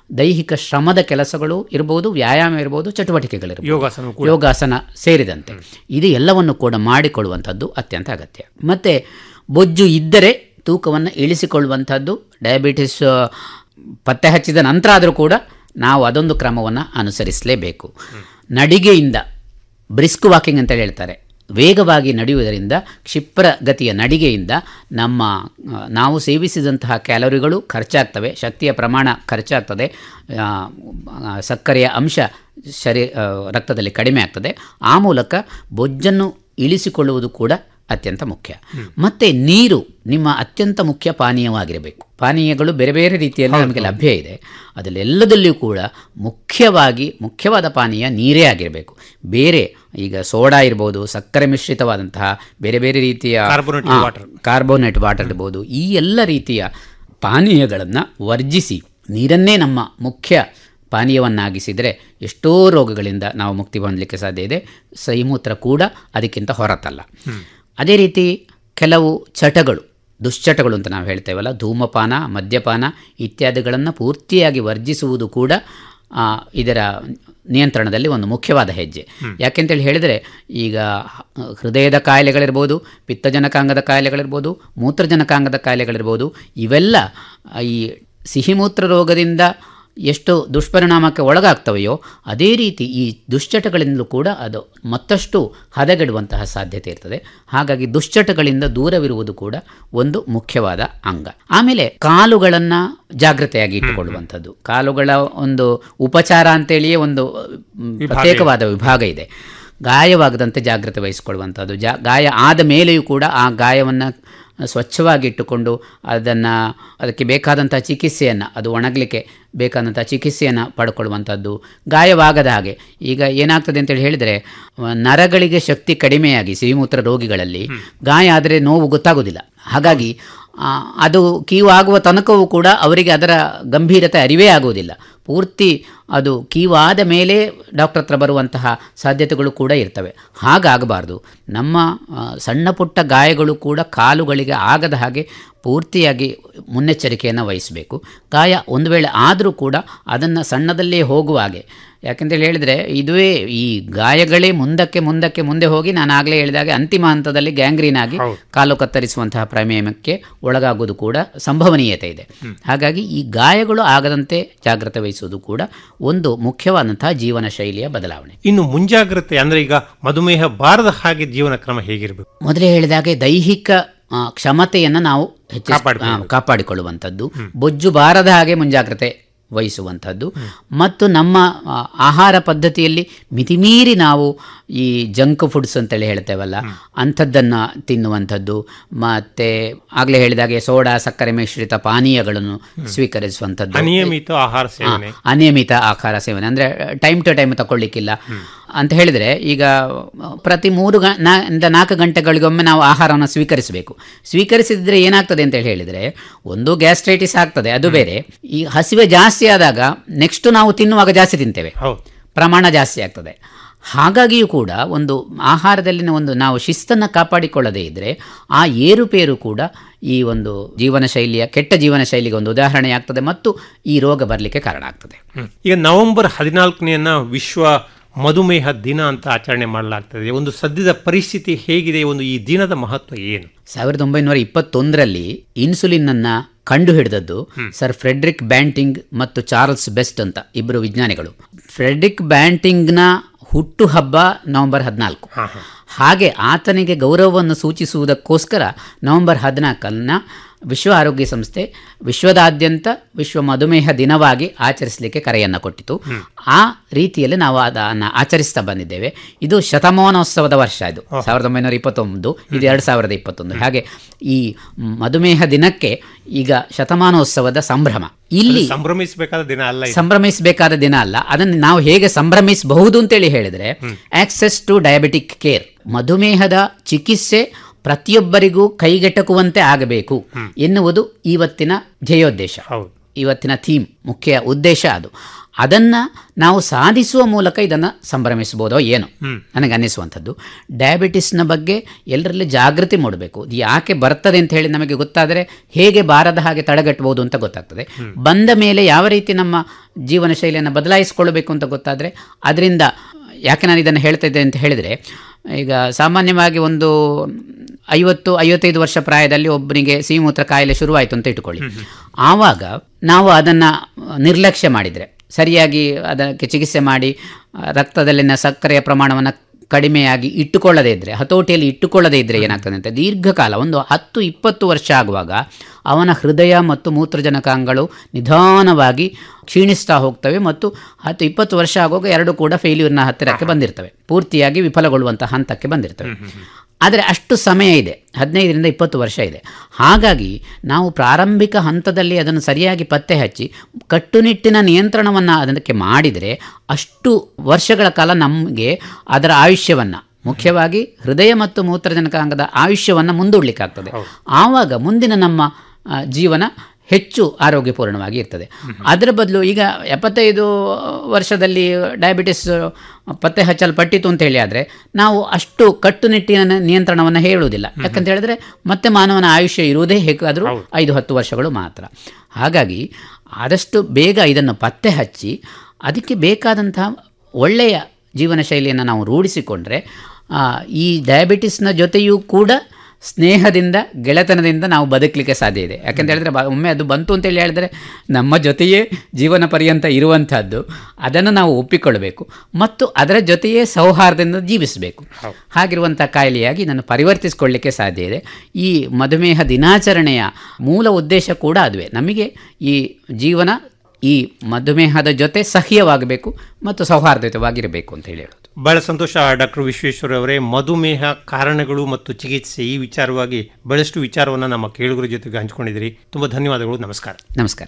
ದೈಹಿಕ ಶ್ರಮದ ಕೆಲಸಗಳು ಇರ್ಬೋದು ವ್ಯಾಯಾಮ ಇರ್ಬೋದು ಚಟುವಟಿಕೆಗಳಿರ್ಬೋದು ಯೋಗಾಸನ ಕೂಡ. ಯೋಗಾಸನ ಸೇರಿದಂತೆ ಇದು ಎಲ್ಲವನ್ನು ಕೂಡ ಮಾಡಿಕೊಳ್ಳುವಂಥದ್ದು ಅತ್ಯಂತ ಅಗತ್ಯ ಮತ್ತು ಬೊಜ್ಜು ಇದ್ದರೆ ತೂಕವನ್ನು ಇಳಿಸಿಕೊಳ್ಳುವಂಥದ್ದು ಡಯಾಬಿಟಿಸ್ ಆ, ಪತ್ತೆ ಹಚ್ಚಿದ ನಂತರ ಆದರೂ ಕೂಡ ನಾವು ಅದೊಂದು ಕ್ರಮವನ್ನು ಅನುಸರಿಸಲೇಬೇಕು ನಡಿಗೆಯಿಂದ ಬ್ರಿಸ್ಕ್ ವಾಕಿಂಗ್ ಅಂತ ಹೇಳ್ತಾರೆ ವೇಗವಾಗಿ ನಡೆಯುವುದರಿಂದ ಕ್ಷಿಪ್ರ ಗತಿಯ ನಡಿಗೆಯಿಂದ ನಮ್ಮ ಆ, ನಾವು ಸೇವಿಸಿದಂತಹ ಕ್ಯಾಲೋರಿಗಳು ಖರ್ಚಾಗ್ತವೆ ಶಕ್ತಿಯ ಪ್ರಮಾಣ ಖರ್ಚಾಗ್ತದೆ ಆ, ಆ, ಸಕ್ಕರೆಯ ಅಂಶ ಶರೀ ಆ, ರಕ್ತದಲ್ಲಿ ಕಡಿಮೆ ಆಗ್ತದೆ ಆ ಮೂಲಕ ಬೊಜ್ಜನ್ನು ಇಳಿಸಿಕೊಳ್ಳುವುದು ಕೂಡ ಅತ್ಯಂತ ಮುಖ್ಯ ಮತ್ತು ನೀರು ನಿಮ್ಮ ಅತ್ಯಂತ ಮುಖ್ಯ ಪಾನೀಯವಾಗಿರಬೇಕು ಪಾನೀಯಗಳು ಬೇರೆ ಬೇರೆ ರೀತಿಯಲ್ಲಿ ನಮಗೆ ಲಭ್ಯ ಇದೆ ಅದರಲ್ಲೆಲ್ಲದಲ್ಲಿಯೂ ಕೂಡ ಮುಖ್ಯವಾಗಿ ಮುಖ್ಯವಾದ ಪಾನೀಯ ನೀರೇ ಆಗಿರಬೇಕು ಬೇರೆ ಈಗ ಸೋಡಾ ಇರ್ಬೋದು ಸಕ್ಕರೆ ಮಿಶ್ರಿತವಾದಂತಹ ಬೇರೆ ಬೇರೆ ರೀತಿಯ Carbonated ಆ, water. ಕಾರ್ಬೋನೇಟ್ ವಾಟರ್ ಇರ್ಬೋದು ಈ ಎಲ್ಲ ರೀತಿಯ ಪಾನೀಯಗಳನ್ನು ವರ್ಜಿಸಿ ನೀರನ್ನೇ ನಮ್ಮ ಮುಖ್ಯ ಪಾನೀಯವನ್ನಾಗಿಸಿದರೆ ಎಷ್ಟೋ ರೋಗಗಳಿಂದ ನಾವು ಮುಕ್ತಿ ಹೊಂದಲಿಕ್ಕೆ ಸಾಧ್ಯ ಇದೆ ಸೈಮೂತ್ರ ಕೂಡ ಅದಕ್ಕಿಂತ ಹೊರತಲ್ಲ ಅದೇ ರೀತಿ ಕೆಲವು ಚಟಗಳು ದುಶ್ಚಟಗಳು ಅಂತ ನಾವು ಹೇಳ್ತೇವಲ್ಲ ಧೂಮಪಾನ ಮದ್ಯಪಾನ ಇತ್ಯಾದಿಗಳನ್ನು ಪೂರ್ತಿಯಾಗಿ ವರ್ಜಿಸುವುದು ಕೂಡ ಆ, ಇದರ ನಿಯಂತ್ರಣದಲ್ಲಿ ಒಂದು ಮುಖ್ಯವಾದ ಹೆಜ್ಜೆ ಯಾಕೆಂತೇಳಿ ಹೇಳಿದರೆ ಈಗ ಹ- ಹೃದಯದ ಕಾಯಿಲೆಗಳಿರ್ಬೋದು ಪಿತ್ತಜನಕಾಂಗದ ಕಾಯಿಲೆಗಳಿರ್ಬೋದು ಮೂತ್ರಜನಕಾಂಗದ ಕಾಯಿಲೆಗಳಿರ್ಬೋದು ಇವೆಲ್ಲ ಆ, ಈ ಸಿಹಿಮೂತ್ರ ರೋಗದಿಂದ ಎಷ್ಟು ದುಷ್ಪರಿಣಾಮಕ್ಕೆ ಒಳಗಾಗ್ತವೆಯೋ ಅದೇ ರೀತಿ ಈ ದುಶ್ಚಟಗಳಿಂದಲೂ ಕೂಡ ಅದು ಮತ್ತಷ್ಟು ಹದಗೆಡುವಂತಹ ಸಾಧ್ಯತೆ ಇರ್ತದೆ ಹಾಗಾಗಿ ದುಶ್ಚಟಗಳಿಂದ ದೂರವಿರುವುದು ಕೂಡ ಒಂದು ಮುಖ್ಯವಾದ ಅಂಗ ಆಮೇಲೆ ಕಾಲುಗಳನ್ನು ಜಾಗ್ರತೆಯಾಗಿ ಇಟ್ಟುಕೊಳ್ಳುವಂಥದ್ದು ಕಾಲುಗಳ ಒಂದು ಉಪಚಾರ ಅಂತೇಳಿಯೇ ಒಂದು ಮ್, ಪ್ರತ್ಯೇಕವಾದ ವಿಭಾಗ ಇದೆ ಗಾಯವಾಗದಂತೆ ಜಾಗ್ರತೆ ವಹಿಸಿಕೊಳ್ಳುವಂಥದ್ದು ಜಾ ಗಾಯ ಆದ ಮೇಲೆಯೂ ಕೂಡ ಆ ಗಾಯವನ್ನು ಸ್ವಚ್ಛವಾಗಿ ಇಟ್ಟುಕೊಂಡು ಅದನ್ನು ಅದಕ್ಕೆ ಬೇಕಾದಂಥ ಚಿಕಿತ್ಸೆಯನ್ನು ಅದು ಒಣಗಲಿಕ್ಕೆ ಬೇಕಾದಂಥ ಚಿಕಿತ್ಸೆಯನ್ನು ಪಡ್ಕೊಳ್ಳುವಂಥದ್ದು ಗಾಯವಾಗದ ಹಾಗೆ ಈಗ ಏನಾಗ್ತದೆ ಅಂತೇಳಿ ಹೇಳಿದರೆ ಆ, ನರಗಳಿಗೆ ಶಕ್ತಿ ಕಡಿಮೆಯಾಗಿ ಸಿಹಿಮೂತ್ರ ರೋಗಿಗಳಲ್ಲಿ ಗಾಯ ಆದರೆ ನೋವು ಗೊತ್ತಾಗೋದಿಲ್ಲ ಹಾಗಾಗಿ ಆ, ಅದು ಕೀವು ಆಗುವ ತನಕವೂ ಕೂಡ ಅವರಿಗೆ ಅದರ ಗಂಭೀರತೆ ಅರಿವೇ ಆಗುವುದಿಲ್ಲ ಪೂರ್ತಿ ಅದು ಕೀವಾದ ಮೇಲೆ ಡಾಕ್ಟರ್ ಹತ್ರ ಬರುವಂತಹ ಸಾಧ್ಯತೆಗಳು ಕೂಡ ಇರ್ತವೆ ಹಾಗಾಗಬಾರ್ದು ನಮ್ಮ ಆ, ಸಣ್ಣ ಪುಟ್ಟ ಗಾಯಗಳು ಕೂಡ ಕಾಲುಗಳಿಗೆ ಆಗದ ಹಾಗೆ ಪೂರ್ತಿಯಾಗಿ ಮುನ್ನೆಚ್ಚರಿಕೆಯನ್ನು ವಹಿಸಬೇಕು ಗಾಯ ಒಂದು ವೇಳೆ ಆದರೂ ಕೂಡ ಅದನ್ನು ಸಣ್ಣದಲ್ಲೇ ಹೋಗುವ ಹಾಗೆ ಯಾಕೆಂತೇಳಿ ಹೇಳಿದರೆ ಇದುವೇ ಈ ಗಾಯಗಳೇ ಮುಂದಕ್ಕೆ ಮುಂದಕ್ಕೆ ಮುಂದೆ ಹೋಗಿ ನಾನು ಆಗಲೇ ಹೇಳಿದಾಗೆ ಅಂತಿಮ ಹಂತದಲ್ಲಿ ಗ್ಯಾಂಗ್ರೀನ್ ಆಗಿ ಕಾಲು ಕತ್ತರಿಸುವಂತಹ ಪ್ರಮೇಯಕ್ಕೆ ಒಳಗಾಗುವುದು ಕೂಡ ಸಂಭವನೀಯತೆ ಇದೆ ಹಾಗಾಗಿ ಈ ಗಾಯಗಳು ಆಗದಂತೆ ಜಾಗ್ರತೆ ವಹಿಸುವುದು ಕೂಡ ಒಂದು ಮುಖ್ಯವಾದಂತಹ ಜೀವನ ಶೈಲಿಯ ಬದಲಾವಣೆ ಇನ್ನು ಮುಂಜಾಗ್ರತೆ ಅಂದ್ರೆ ಈಗ ಮಧುಮೇಹ ಬಾರದ ಹಾಗೆ ಜೀವನ ಕ್ರಮ ಹೇಗಿರಬೇಕು ಮೊದಲೇ ಹೇಳಿದಾಗೆ ದೈಹಿಕ ಆ, ಕ್ಷಮತೆಯನ್ನು ನಾವು ಹೆಚ್ಚಿಸ್ ಆ, ಕಾಪಾಡಿಕೊಳ್ಳುವಂಥದ್ದು ಬೊಜ್ಜು ಬಾರದ ಹಾಗೆ ಮುಂಜಾಗ್ರತೆ ವಹಿಸುವಂಥದ್ದು ಮತ್ತು ನಮ್ಮ ಆ, ಆಹಾರ ಪದ್ಧತಿಯಲ್ಲಿ ಮಿತಿಮೀರಿ ನಾವು ಈ ಜಂಕ್ ಫುಡ್ಸ್ ಅಂತೇಳಿ ಹೇಳ್ತೇವಲ್ಲ ಅಂಥದ್ದನ್ನು ತಿನ್ನುವಂಥದ್ದು ಮತ್ತು ಆಗಲೇ ಹೇಳಿದಾಗೆ ಸೋಡಾ ಸಕ್ಕರೆ ಮಿಶ್ರಿತ ಪಾನೀಯಗಳನ್ನು ಸ್ವೀಕರಿಸುವಂಥದ್ದು ಅನಿಯಮಿತ ಆಹಾರ ಸೇವನೆ ಹಾ, ಅನಿಯಮಿತ ಆಹಾರ ಸೇವನೆ ಅಂದರೆ ಟೈಮ್ ಟು ಟೈಮ್ ತಗೊಳ್ಳಿಕ್ಕಿಲ್ಲ ಅಂತ ಹೇಳಿದರೆ ಈಗ ಪ್ರತಿ ಮೂರು ಗ ನಾ ಇಂದ ನಾಲ್ಕು ಗಂಟೆಗಳಿಗೊಮ್ಮೆ ನಾವು ಆಹಾರವನ್ನು ಸ್ವೀಕರಿಸಬೇಕು ಸ್ವೀಕರಿಸಿದ್ರೆ ಏನಾಗ್ತದೆ ಅಂತ ಹೇಳಿ ಹೇಳಿದರೆ ಒಂದು ಗ್ಯಾಸ್ಟ್ರೈಟಿಸ್ ಆಗ್ತದೆ ಅದು ಬೇರೆ ಈ ಹಸಿವೆ ಜಾಸ್ತಿ ಆದಾಗ ನೆಕ್ಸ್ಟ್ ನಾವು ತಿನ್ನುವಾಗ ಜಾಸ್ತಿ ತಿಂತೇವೆ ಪ್ರಮಾಣ ಜಾಸ್ತಿ ಆಗ್ತದೆ ಹಾಗಾಗಿಯೂ ಕೂಡ ಒಂದು ಆಹಾರದಲ್ಲಿನ ಒಂದು ನಾವು ಶಿಸ್ತನ್ನು ಕಾಪಾಡಿಕೊಳ್ಳದೇ ಇದ್ದರೆ ಆ ಏರುಪೇರು ಕೂಡ ಈ ಒಂದು ಜೀವನ ಶೈಲಿಯ ಕೆಟ್ಟ ಜೀವನ ಶೈಲಿಗೆ ಒಂದು ಉದಾಹರಣೆಯಾಗ್ತದೆ ಮತ್ತು ಈ ರೋಗ ಬರಲಿಕ್ಕೆ ಕಾರಣ ಆಗ್ತದೆ ಹ್ಮ್. ಈಗ ನವೆಂಬರ್ ಹದಿನಾಲ್ಕನೆಯನ್ನ ವಿಶ್ವ ಮಧುಮೇಹ ದಿನ ಅಂತ ಆಚರಣೆ ಮಾಡಲಾಗ್ತದೆ ಒಂದು ಸದ್ಯದ ಪರಿಸ್ಥಿತಿ ಹೇಗಿದೆ ಒಂದು ಈ ದಿನದ ಮಹತ್ವ ಏನು ಸಾವಿರದ ಒಂಬೈನೂರ ಇಪ್ಪತ್ತೊಂದರಲ್ಲಿ ಇನ್ಸುಲಿನ್ ಅನ್ನ ಕಂಡು ಹಿಡಿದದ್ದು ಸರ್ ಫ್ರೆಡ್ರಿಕ್ ಬ್ಯಾಂಟಿಂಗ್ ಮತ್ತು ಚಾರ್ಲ್ಸ್ ಬೆಸ್ಟ್ ಅಂತ ಇಬ್ಬರು ವಿಜ್ಞಾನಿಗಳು ಫ್ರೆಡ್ರಿಕ್ ಬ್ಯಾಂಟಿಂಗ್ನ ಹುಟ್ಟು ಹಬ್ಬ ನವೆಂಬರ್ ಹದಿನಾಲ್ಕು ಹಾಗೆ ಆತನಿಗೆ ಗೌರವವನ್ನು ಸೂಚಿಸುವುದಕ್ಕೋಸ್ಕರ ನವೆಂಬರ್ ಹದಿನಾಲ್ಕನ್ನ ವಿಶ್ವ ಆರೋಗ್ಯ ಸಂಸ್ಥೆ ವಿಶ್ವದಾದ್ಯಂತ ವಿಶ್ವ ಮಧುಮೇಹ ದಿನವಾಗಿ ಆಚರಿಸಲಿಕ್ಕೆ ಕರೆಯನ್ನು ಕೊಟ್ಟಿತು ಆ ರೀತಿಯಲ್ಲಿ ನಾವು ಅದನ್ನು ಆಚರಿಸ್ತಾ ಬಂದಿದ್ದೇವೆ ಇದು ಶತಮಾನೋತ್ಸವದ ವರ್ಷ ಇದು ಸಾವಿರದ ಒಂಬೈನೂರ ಇಪ್ಪತ್ತೊಂದು ಇದು ಎರಡು ಸಾವಿರದ ಇಪ್ಪತ್ತೊಂದು ಹಾಗೆ ಈ ಮಧುಮೇಹ ದಿನಕ್ಕೆ ಈಗ ಶತಮಾನೋತ್ಸವದ ಸಂಭ್ರಮ ಇಲ್ಲಿ ಅದು ಸಂಭ್ರಮಿಸಬೇಕಾದ ದಿನ ಅಲ್ಲ ಇದು. ಸಂಭ್ರಮಿಸಬೇಕಾದ ದಿನ ಅಲ್ಲ ಅದನ್ನು ನಾವು ಹೇಗೆ ಸಂಭ್ರಮಿಸಬಹುದು ಅಂತೇಳಿ ಹೇಳಿದ್ರೆ ಆಕ್ಸೆಸ್ ಟು ಡಯಾಬಿಟಿಕ್ ಕೇರ್ ಮಧುಮೇಹದ ಚಿಕಿತ್ಸೆ ಪ್ರತಿಯೊಬ್ಬರಿಗೂ ಕೈಗೆಟಕುವಂತೆ ಆಗಬೇಕು ಎನ್ನುವುದು ಇವತ್ತಿನ ಧ್ಯೇಯೋದ್ದೇಶ ಇವತ್ತಿನ ಥೀಮ್ ಮುಖ್ಯ ಉದ್ದೇಶ ಅದು ಅದನ್ನು ನಾವು ಸಾಧಿಸುವ ಮೂಲಕ ಇದನ್ನು ಸಂಭ್ರಮಿಸ್ಬೋದೋ ಏನೋ ನನಗೆ ಅನ್ನಿಸುವಂಥದ್ದು ಡಯಾಬಿಟಿಸ್ನ ಬಗ್ಗೆ ಎಲ್ಲರಲ್ಲಿ ಜಾಗೃತಿ ಮೂಡಬೇಕು ಇದು ಯಾಕೆ ಬರ್ತದೆ ಅಂತ ಹೇಳಿ ನಮಗೆ ಗೊತ್ತಾದರೆ ಹೇಗೆ ಬಾರದ ಹಾಗೆ ತಡೆಗಟ್ಟಬಹುದು ಅಂತ ಗೊತ್ತಾಗ್ತದೆ ಬಂದ ಮೇಲೆ ಯಾವ ರೀತಿ ನಮ್ಮ ಜೀವನ ಶೈಲಿಯನ್ನು ಬದಲಾಯಿಸಿಕೊಳ್ಳಬೇಕು ಅಂತ ಗೊತ್ತಾದರೆ ಅದರಿಂದ ಯಾಕೆ ನಾನು ಇದನ್ನು ಹೇಳ್ತಾ ಇದ್ದೆ ಅಂತ ಹೇಳಿದರೆ ಈಗ ಸಾಮಾನ್ಯವಾಗಿ ಒಂದು ಐವತ್ತು ಐವತ್ತೈದು ವರ್ಷ ಪ್ರಾಯದಲ್ಲಿ ಒಬ್ಬನಿಗೆ ಸಿಹಿಮೂತ್ರ ಕಾಯಿಲೆ ಶುರುವಾಯಿತು ಅಂತ ಇಟ್ಕೊಳ್ಳಿ ಆವಾಗ ನಾವು ಅದನ್ನು ನಿರ್ಲಕ್ಷ್ಯ ಮಾಡಿದರೆ ಸರಿಯಾಗಿ ಅದಕ್ಕೆ ಚಿಕಿತ್ಸೆ ಮಾಡಿ ಆ, ರಕ್ತದಲ್ಲಿನ ಸಕ್ಕರೆಯ ಪ್ರಮಾಣವನ್ನು ಕಡಿಮೆಯಾಗಿ ಇಟ್ಟುಕೊಳ್ಳದೇ ಇದ್ದರೆ ಹತೋಟಿಯಲ್ಲಿ ಇಟ್ಟುಕೊಳ್ಳದೇ ಇದ್ದರೆ ಏನಾಗ್ತದೆ ಅಂತ ದೀರ್ಘಕಾಲ ಒಂದು ಹತ್ತು ಇಪ್ಪತ್ತು ವರ್ಷ ಆಗುವಾಗ ಅವನ ಹೃದಯ ಮತ್ತು ಮೂತ್ರಜನಕಾಂಗಗಳು ನಿಧಾನವಾಗಿ ಕ್ಷೀಣಿಸ್ತಾ ಹೋಗ್ತವೆ ಮತ್ತು ಹತ್ತು ಇಪ್ಪತ್ತು ವರ್ಷ ಆಗುವಾಗ ಎರಡು ಕೂಡ ಫೇಲ್ಯೂರ್ನ ಹತ್ತಿರಕ್ಕೆ ಬಂದಿರ್ತವೆ ಪೂರ್ತಿಯಾಗಿ ವಿಫಲಗೊಳ್ಳುವಂಥ ಹಂತಕ್ಕೆ ಬಂದಿರ್ತವೆ ಆದರೆ ಅಷ್ಟು ಸಮಯ ಇದೆ ಹದಿನೈದರಿಂದ ಇಪ್ಪತ್ತು ವರ್ಷ ಇದೆ ಹಾಗಾಗಿ ನಾವು ಪ್ರಾರಂಭಿಕ ಹಂತದಲ್ಲಿ ಅದನ್ನು ಸರಿಯಾಗಿ ಪತ್ತೆ ಹಚ್ಚಿ ಕಟ್ಟುನಿಟ್ಟಿನ ನಿಯಂತ್ರಣವನ್ನು ಅದಕ್ಕೆ ಮಾಡಿದರೆ ಅಷ್ಟು ವರ್ಷಗಳ ಕಾಲ ನಮಗೆ ಅದರ ಆಯುಷ್ಯವನ್ನು ಮುಖ್ಯವಾಗಿ ಹೃದಯ ಮತ್ತು ಮೂತ್ರಜನಕಾಂಗದ ಆಯುಷ್ಯವನ್ನು ಮುಂದೂಡಲಿಕ್ಕಾಗ್ತದೆ ಆವಾಗ ಮುಂದಿನ ನಮ್ಮ ಆ, ಜೀವನ ಹೆಚ್ಚು ಆರೋಗ್ಯಪೂರ್ಣವಾಗಿ ಇರ್ತದೆ ಅದರ ಬದಲು ಈಗ ಎಪ್ಪತ್ತೈದು ವರ್ಷದಲ್ಲಿ ಡಯಾಬಿಟಿಸ್ ಪತ್ತೆ ಹಚ್ಚಲ್ಪಟ್ಟಿತು ಅಂತ ಹೇಳಿ ಆದರೆ ನಾವು ಅಷ್ಟು ಕಟ್ಟುನಿಟ್ಟಿನ ನಿಯಂತ್ರಣವನ್ನು ಹೇಳುವುದಿಲ್ಲ ಯಾಕಂತ ಹೇಳಿದ್ರೆ ಮತ್ತೆ ಮಾನವನ ಆಯುಷ್ಯ ಇರುವುದೇ ಹೇಗಾದರೂ ಐದು ಹತ್ತು ವರ್ಷಗಳು ಮಾತ್ರ ಹಾಗಾಗಿ ಆದಷ್ಟು ಬೇಗ ಇದನ್ನು ಪತ್ತೆ ಹಚ್ಚಿ ಅದಕ್ಕೆ ಬೇಕಾದಂತಹ ಒಳ್ಳೆಯ ಜೀವನ ಶೈಲಿಯನ್ನು ನಾವು ರೂಢಿಸಿಕೊಂಡ್ರೆ ಆ, ಈ ಡಯಾಬಿಟಿಸ್ನ ಜೊತೆಯೂ ಕೂಡ ಸ್ನೇಹದಿಂದ ಗೆಳೆತನದಿಂದ ನಾವು ಬದುಕಲಿಕ್ಕೆ ಸಾಧ್ಯ ಇದೆ ಯಾಕಂತ ಹೇಳಿದ್ರೆ ಬ- ಒಮ್ಮೆ ಅದು ಬಂತು ಅಂತೇಳಿ ಹೇಳಿದ್ರೆ ನಮ್ಮ ಜೊತೆಯೇ ಜೀವನ ಪರ್ಯಂತ ಇರುವಂಥದ್ದು ಅದನ್ನು ನಾವು ಒಪ್ಪಿಕೊಳ್ಳಬೇಕು ಮತ್ತು ಅದರ ಜೊತೆಯೇ ಸೌಹಾರ್ದದಿಂದ ಜೀವಿಸಬೇಕು ಹಾಗಿರುವಂಥ ಕಾಯಿಲೆಯಾಗಿ ನಾನು ಪರಿವರ್ತಿಸಿಕೊಳ್ಳಲಿಕ್ಕೆ ಸಾಧ್ಯ ಇದೆ ಈ ಮಧುಮೇಹ ದಿನಾಚರಣೆಯ ಮೂಲ ಉದ್ದೇಶ ಕೂಡ ಅದುವೇ ನಮಗೆ ಈ ಜೀವನ ಈ ಮಧುಮೇಹದ ಜೊತೆ ಸಹ್ಯವಾಗಬೇಕು ಮತ್ತು ಸೌಹಾರ್ದಯುತವಾಗಿರಬೇಕು ಅಂತ ಹೇಳಿ ಹೇಳೋದು ಬಹಳ ಸಂತೋಷ ಡಾಕ್ಟರ್ ವಿಶ್ವೇಶ್ವರ ಅವರೇ ಮಧುಮೇಹ ಕಾರಣಗಳು ಮತ್ತು ಚಿಕಿತ್ಸೆ ಈ ವಿಚಾರವಾಗಿ ಬಹಳಷ್ಟು ವಿಚಾರವನ್ನು ನಮ್ಮ ಕೇಳುಗರ ಜೊತೆಗೆ ಹಂಚಿಕೊಂಡಿದ್ದೀರಿ ತುಂಬ ಧನ್ಯವಾದಗಳು ನಮಸ್ಕಾರ ನಮಸ್ಕಾರ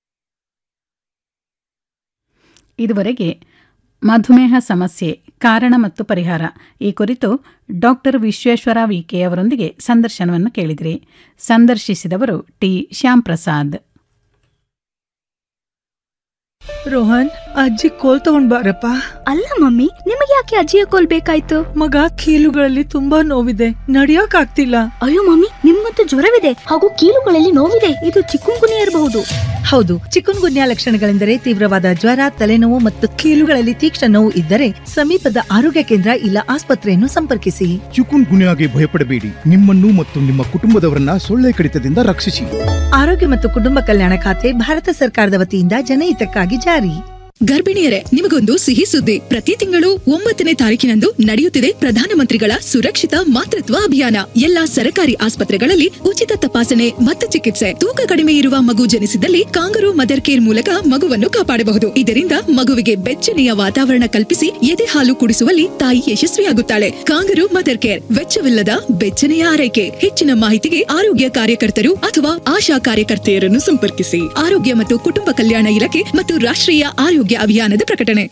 ಇದುವರೆಗೆ ಮಧುಮೇಹ ಸಮಸ್ಯೆ ಕಾರಣ ಮತ್ತು ಪರಿಹಾರ ಈ ಕುರಿತು ಡಾಕ್ಟರ್ ವಿಶ್ವೇಶ್ವರ ವಿಕೆ ಅವರೊಂದಿಗೆ ಸಂದರ್ಶನವನ್ನು ಕೇಳಿದಿರಿ ಸಂದರ್ಶಿಸಿದವರು ಟಿ ಶ್ಯಾಮ್ ಪ್ರಸಾದ್ ರೋಹನ್ ಅಜ್ಜಿ ಕೋಲ್ ತಗೊಂಡ್ ಬಾರಪ್ಪ ಅಲ್ಲ ಮಮ್ಮಿ ನಿಮಗೆ ಯಾಕೆ ಅಜ್ಜಿಯ ಕೋಲ್ ಬೇಕಾಯ್ತು ಮಗ ಕೀಲುಗಳಲ್ಲಿ ತುಂಬಾ ನೋವಿದೆ ನಡಿಯಕ್ ಆಗ್ತಿಲ್ಲ ಅಯ್ಯೋ ಮಮ್ಮಿ ನಿಮ್ಗಂತೂ ಜ್ವರವಿದೆ ಹಾಗೂ ಕೀಲುಗಳಲ್ಲಿ ನೋವಿದೆ ಇದು ಚಿಕ್ಕುಂಗುನಿಯ ಇರಬಹುದು ಹೌದು ಚಿಕನ್ ಗುನ್ಯಾ ಲಕ್ಷಣಗಳೆಂದರೆ ತೀವ್ರವಾದ ಜ್ವರ ತಲೆನೋವು ಮತ್ತು ಕೀಲುಗಳಲ್ಲಿ ತೀಕ್ಷ್ಣ ನೋವು ಇದ್ದರೆ ಸಮೀಪದ ಆರೋಗ್ಯ ಕೇಂದ್ರ ಇಲ್ಲ ಆಸ್ಪತ್ರೆಯನ್ನು ಸಂಪರ್ಕಿಸಿ ಚಿಕುನ್ ಗುನ್ಯಾಗೆ ಭಯಪಡಬೇಡಿ ನಿಮ್ಮನ್ನು ಮತ್ತು ನಿಮ್ಮ ಕುಟುಂಬದವರನ್ನ ಸೊಳ್ಳೆ ಕಡಿತದಿಂದ ರಕ್ಷಿಸಿ ಆರೋಗ್ಯ ಮತ್ತು ಕುಟುಂಬ ಕಲ್ಯಾಣ ಖಾತೆ ಭಾರತ ಸರ್ಕಾರದ ವತಿಯಿಂದ ಜನಹಿತಕ್ಕಾಗಿ ಜಾರಿ ಗರ್ಭಿಣಿಯರೇ ನಿಮಗೊಂದು ಸಿಹಿ ಸುದ್ದಿ ಪ್ರತಿ ತಿಂಗಳು ಒಂಬತ್ತನೇ ತಾರೀಕಿನಂದು ನಡೆಯುತ್ತಿದೆ ಪ್ರಧಾನಮಂತ್ರಿಗಳ ಸುರಕ್ಷಿತ ಮಾತೃತ್ವ ಅಭಿಯಾನ ಎಲ್ಲಾ ಸರಕಾರಿ ಆಸ್ಪತ್ರೆಗಳಲ್ಲಿ ಉಚಿತ ತಪಾಸಣೆ ಮತ್ತು ಚಿಕಿತ್ಸೆ ತೂಕ ಕಡಿಮೆ ಇರುವ ಮಗು ಜನಿಸಿದಲ್ಲಿ ಕಾಂಗರು ಮದರ್ ಕೇರ್ ಮೂಲಕ ಮಗುವನ್ನು ಕಾಪಾಡಬಹುದು ಇದರಿಂದ ಮಗುವಿಗೆ ಬೆಚ್ಚನೆಯ ವಾತಾವರಣ ಕಲ್ಪಿಸಿ ಎದೆ ಹಾಲು ಕುಡಿಸುವಲ್ಲಿ ತಾಯಿ ಯಶಸ್ವಿಯಾಗುತ್ತಾಳೆ ಕಾಂಗರು ಮದರ್ ಕೇರ್ ವೆಚ್ಚವಿಲ್ಲದ ಬೆಚ್ಚನೆಯ ಆರೈಕೆ ಹೆಚ್ಚಿನ ಮಾಹಿತಿಗೆ ಆರೋಗ್ಯ ಕಾರ್ಯಕರ್ತರು ಅಥವಾ ಆಶಾ ಕಾರ್ಯಕರ್ತೆಯರನ್ನು ಸಂಪರ್ಕಿಸಿ ಆರೋಗ್ಯ ಮತ್ತು ಕುಟುಂಬ ಕಲ್ಯಾಣ ಇಲಾಖೆ ಮತ್ತು ರಾಷ್ಟ್ರೀಯ ಆರೋಗ್ಯ ಅಭಿಯಾನದ ಪ್ರಕಟಣೆ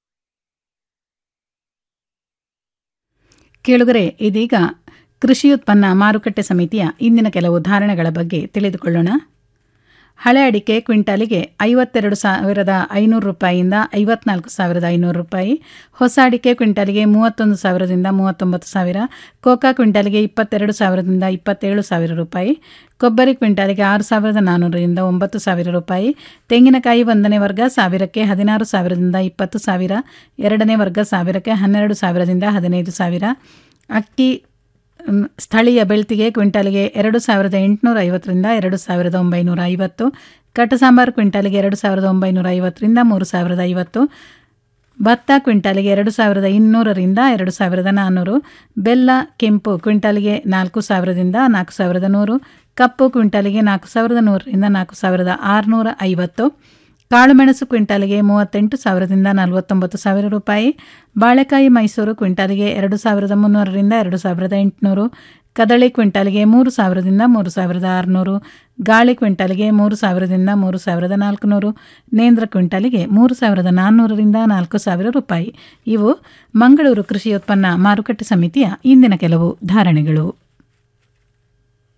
ಕೇಳುಗರೆ ಇದೀಗ ಕೃಷಿ ಉತ್ಪನ್ನ ಮಾರುಕಟ್ಟೆ ಸಮಿತಿಯ ಇಂದಿನ ಕೆಲವು ಧಾರಣೆಗಳ ಬಗ್ಗೆ ತಿಳಿದುಕೊಳ್ಳೋಣ ಹಳೆ ಅಡಿಕೆ ಕ್ವಿಂಟಾಲಿಗೆ ಐವತ್ತೆರಡು ಸಾವಿರದ ಐನೂರು ರೂಪಾಯಿಯಿಂದ ಐವತ್ನಾಲ್ಕು ಸಾವಿರದ ಐನೂರು ರೂಪಾಯಿ ಹೊಸ ಅಡಿಕೆ ಕ್ವಿಂಟಾಲಿಗೆ ಮೂವತ್ತೊಂದು ಸಾವಿರದಿಂದ ಮೂವತ್ತೊಂಬತ್ತು ಸಾವಿರ ಕೋಕಾ ಕ್ವಿಂಟಾಲಿಗೆ ಇಪ್ಪತ್ತೆರಡು ಸಾವಿರದಿಂದ ಇಪ್ಪತ್ತೇಳು ಸಾವಿರ ರೂಪಾಯಿ ಕೊಬ್ಬರಿ ಕ್ವಿಂಟಾಲಿಗೆ ಆರು ಸಾವಿರದ ನಾನ್ನೂರರಿಂದ ಒಂಬತ್ತು ಸಾವಿರ ರೂಪಾಯಿ ತೆಂಗಿನಕಾಯಿ ಒಂದನೇ ವರ್ಗ ಸಾವಿರಕ್ಕೆ ಹದಿನಾರು ಸಾವಿರದಿಂದ ಇಪ್ಪತ್ತು ಸಾವಿರ ಎರಡನೇ ವರ್ಗ ಸಾವಿರಕ್ಕೆ ಹನ್ನೆರಡು ಸಾವಿರದಿಂದ ಹದಿನೈದು ಸಾವಿರ ಅಕ್ಕಿ ಮ್, ಸ್ಥಳೀಯ ಬೆಳ್ತಿಗೆ ಕ್ವಿಂಟಾಲಿಗೆ ಎರಡು ಸಾವಿರದ ಎಂಟುನೂರ ಐವತ್ತರಿಂದ ಎರಡು ಸಾವಿರದ ಒಂಬೈನೂರ ಐವತ್ತು ಕಟ್ಟಸಾಂಬಾರು ಕ್ವಿಂಟಾಲಿಗೆ ಎರಡು ಸಾವಿರದ ಒಂಬೈನೂರ ಐವತ್ತರಿಂದ ಮೂರು ಸಾವಿರದ ಐವತ್ತು ಭತ್ತ ಕ್ವಿಂಟಾಲಿಗೆ ಎರಡು ಸಾವಿರದ ಇನ್ನೂರರಿಂದ ಎರಡು ಸಾವಿರದ ನಾನ್ನೂರು ಬೆಲ್ಲ ಕೆಂಪು ಕ್ವಿಂಟಾಲಿಗೆ ನಾಲ್ಕು ಸಾವಿರದಿಂದ ನಾಲ್ಕು ಸಾವಿರದ ನೂರು ಕಪ್ಪು ಕ್ವಿಂಟಾಲಿಗೆ ನಾಲ್ಕು ಸಾವಿರದ ನೂರರಿಂದ ನಾಲ್ಕು ಸಾವಿರದ ಆರುನೂರ ಐವತ್ತು ಕಾಳುಮೆಣಸು ಕ್ವಿಂಟಾಲಿಗೆ ಮೂವತ್ತೆಂಟು ಸಾವಿರದಿಂದ ನಲವತ್ತೊಂಬತ್ತು ಸಾವಿರ ರೂಪಾಯಿ ಬಾಳೆಕಾಯಿ ಮೈಸೂರು ಕ್ವಿಂಟಾಲಿಗೆ ಎರಡು ಸಾವಿರದ ಮುನ್ನೂರರಿಂದ ಎರಡು ಸಾವಿರದ ಎಂಟುನೂರು ಕದಳಿ ಕ್ವಿಂಟಾಲಿಗೆ ಮೂರು ಸಾವಿರದಿಂದ ಮೂರು ಸಾವಿರದ ಆರುನೂರು ಗಾಳಿ ಕ್ವಿಂಟಾಲಿಗೆ ಮೂರು ಸಾವಿರದಿಂದ ಮೂರು ಸಾವಿರದ ನಾಲ್ಕುನೂರು ನೇಂದ್ರ ಕ್ವಿಂಟಾಲಿಗೆ ಮೂರು ಸಾವಿರದ ನಾನ್ನೂರರಿಂದ ನಾಲ್ಕು ಸಾವಿರ ರೂಪಾಯಿ ಇವು ಮಂಗಳೂರು ಕೃಷಿ ಉತ್ಪನ್ನ ಮಾರುಕಟ್ಟೆ ಸಮಿತಿಯ ಇಂದಿನ ಕೆಲವು ಧಾರಣೆಗಳು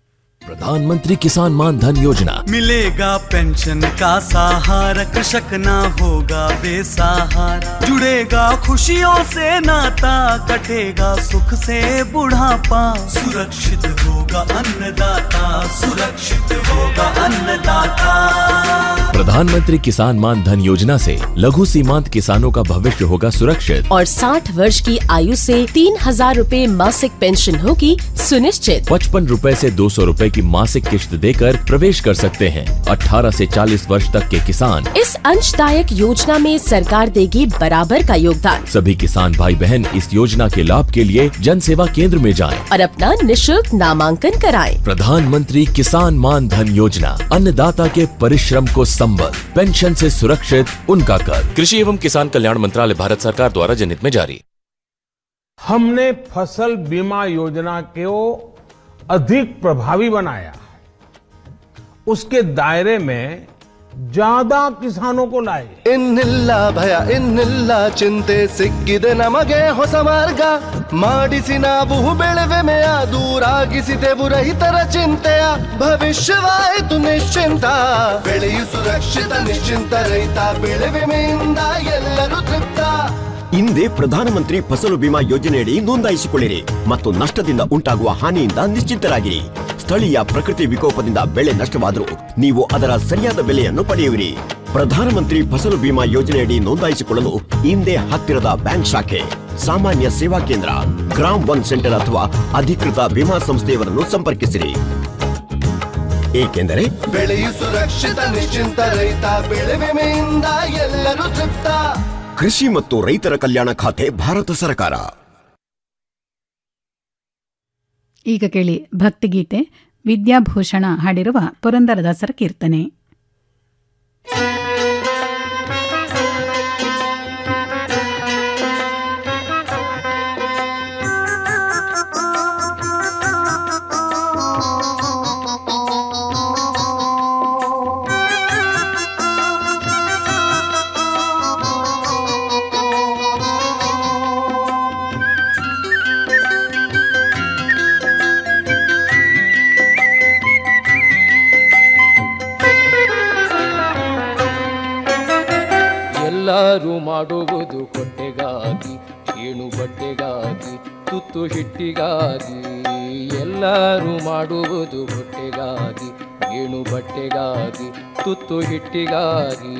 प्रधानमंत्री किसान मान धन योजना मिलेगा पेंशन का सहारा कृषक ना होगा बेसहारा जुड़ेगा खुशियों से नाता कटेगा सुख से बुढ़ापा सुरक्षित होगा अन्नदाता सुरक्षित होगा अन्नदाता प्रधानमंत्री किसान मान धन योजना से लघु सीमांत किसानों का भविष्य होगा सुरक्षित और 60 वर्ष की आयु से तीन हजार रूपए मासिक पेंशन होगी सुनिश्चित पचपन रूपए ऐसी दो सौ रूपए की मासिक किश्त देकर प्रवेश कर सकते हैं 18 से 40 वर्ष तक के किसान इस अंशदायक योजना में सरकार देगी बराबर का योगदान सभी किसान भाई बहन इस योजना के लाभ के लिए जन सेवा केंद्र में जाएं। और अपना निशुल्क नामांकन कराएं। प्रधानमंत्री किसान मान धन योजना अन्नदाता के परिश्रम को संबल पेंशन से सुरक्षित उनका कर कृषि एवं किसान कल्याण मंत्रालय भारत सरकार द्वारा जनहित में जारी हमने फसल बीमा योजना को अधिक प्रभावी बनाया उसके दायरे में ज्यादा किसानों को लाए ಇನ್ನಿಲ್ಲ ಭಯ ಇನ್ನಿಲ್ಲ ಚಿಂತೆ ಸಿಕ್ಕಿದೆ ನಮಗೆ ಹೊಸ ಮಾರ್ಗ ಮಾಡಿಸಿ ನಾವು ಬೆಳೆವೆಮೆಯ ದೂರಾಗಿಸಿದೆವು ರೈತರ ಚಿಂತೆಯ ಭವಿಷ್ಯವಾಯಿತು ನಿಶ್ಚಿಂತ ಬೆಳೆಯು ಸುರಕ್ಷಿತ ನಿಶ್ಚಿಂತ ರೈತ ಬೆಳೆ ವಿಮೆಯಿಂದ ಎಲ್ಲರೂ ತೃಪ್ತ ಹಿಂದೆ ಪ್ರಧಾನಮಂತ್ರಿ ಫಸಲು ಬಿಮಾ ಯೋಜನೆಯಡಿ ನೋಂದಾಯಿಸಿಕೊಳ್ಳಿರಿ ಮತ್ತು ನಷ್ಟದಿಂದ ಉಂಟಾಗುವ ಹಾನಿಯಿಂದ ನಿಶ್ಚಿಂತರಾಗಿರಿ ಸ್ಥಳೀಯ ಪ್ರಕೃತಿ ವಿಕೋಪದಿಂದ ಬೆಳೆ ನಷ್ಟವಾದರೂ ನೀವು ಅದರ ಸರಿಯಾದ ಬೆಲೆಯನ್ನು ಪಡೆಯುವಿರಿ ಪ್ರಧಾನಮಂತ್ರಿ ಫಸಲು ಬಿಮಾ ಯೋಜನೆಯಡಿ ನೋಂದಾಯಿಸಿಕೊಳ್ಳಲು ಹಿಂದೆ ಹತ್ತಿರದ ಬ್ಯಾಂಕ್ ಶಾಖೆ ಸಾಮಾನ್ಯ ಸೇವಾ ಕೇಂದ್ರ ಗ್ರಾಮ್ ಒನ್ ಸೆಂಟರ್ ಅಥವಾ ಅಧಿಕೃತ ವಿಮಾ ಸಂಸ್ಥೆಯವರನ್ನು ಸಂಪರ್ಕಿಸಿರಿ ಏಕೆಂದರೆ ಬೆಳೆಯು ಸುರಕ್ಷಿತ ನಿಶ್ಚಿಂತ ರೈತ ಬೆಳೆ ವಿಮೆಯಿಂದ ಎಲ್ಲರೂ ತೃಪ್ತ ಕೃಷಿ ಮತ್ತು ರೈತರ ಕಲ್ಯಾಣ ಖಾತೆ ಭಾರತ ಸರ್ಕಾರ ಈಗ ಕೇಳಿ ಭಕ್ತಿಗೀತೆ ವಿದ್ಯಾಭೂಷಣ ಹಾಡಿರುವ ಪುರಂದರದಾಸರ ಕೀರ್ತನೆ ಎಲ್ಲರೂ ಮಾಡುವುದು ಹೊಟ್ಟೆಗಾಗಿ ಏಣು ಬಟ್ಟೆಗಾಗಿ ತುತ್ತು ಹಿಟ್ಟಿಗಾಗಿ ಎಲ್ಲರೂ ಮಾಡುವುದು ಹೊಟ್ಟೆಗಾಗಿ ಏಣು ಬಟ್ಟೆಗಾಗಿ ತುತ್ತು ಹಿಟ್ಟಿಗಾಗಿ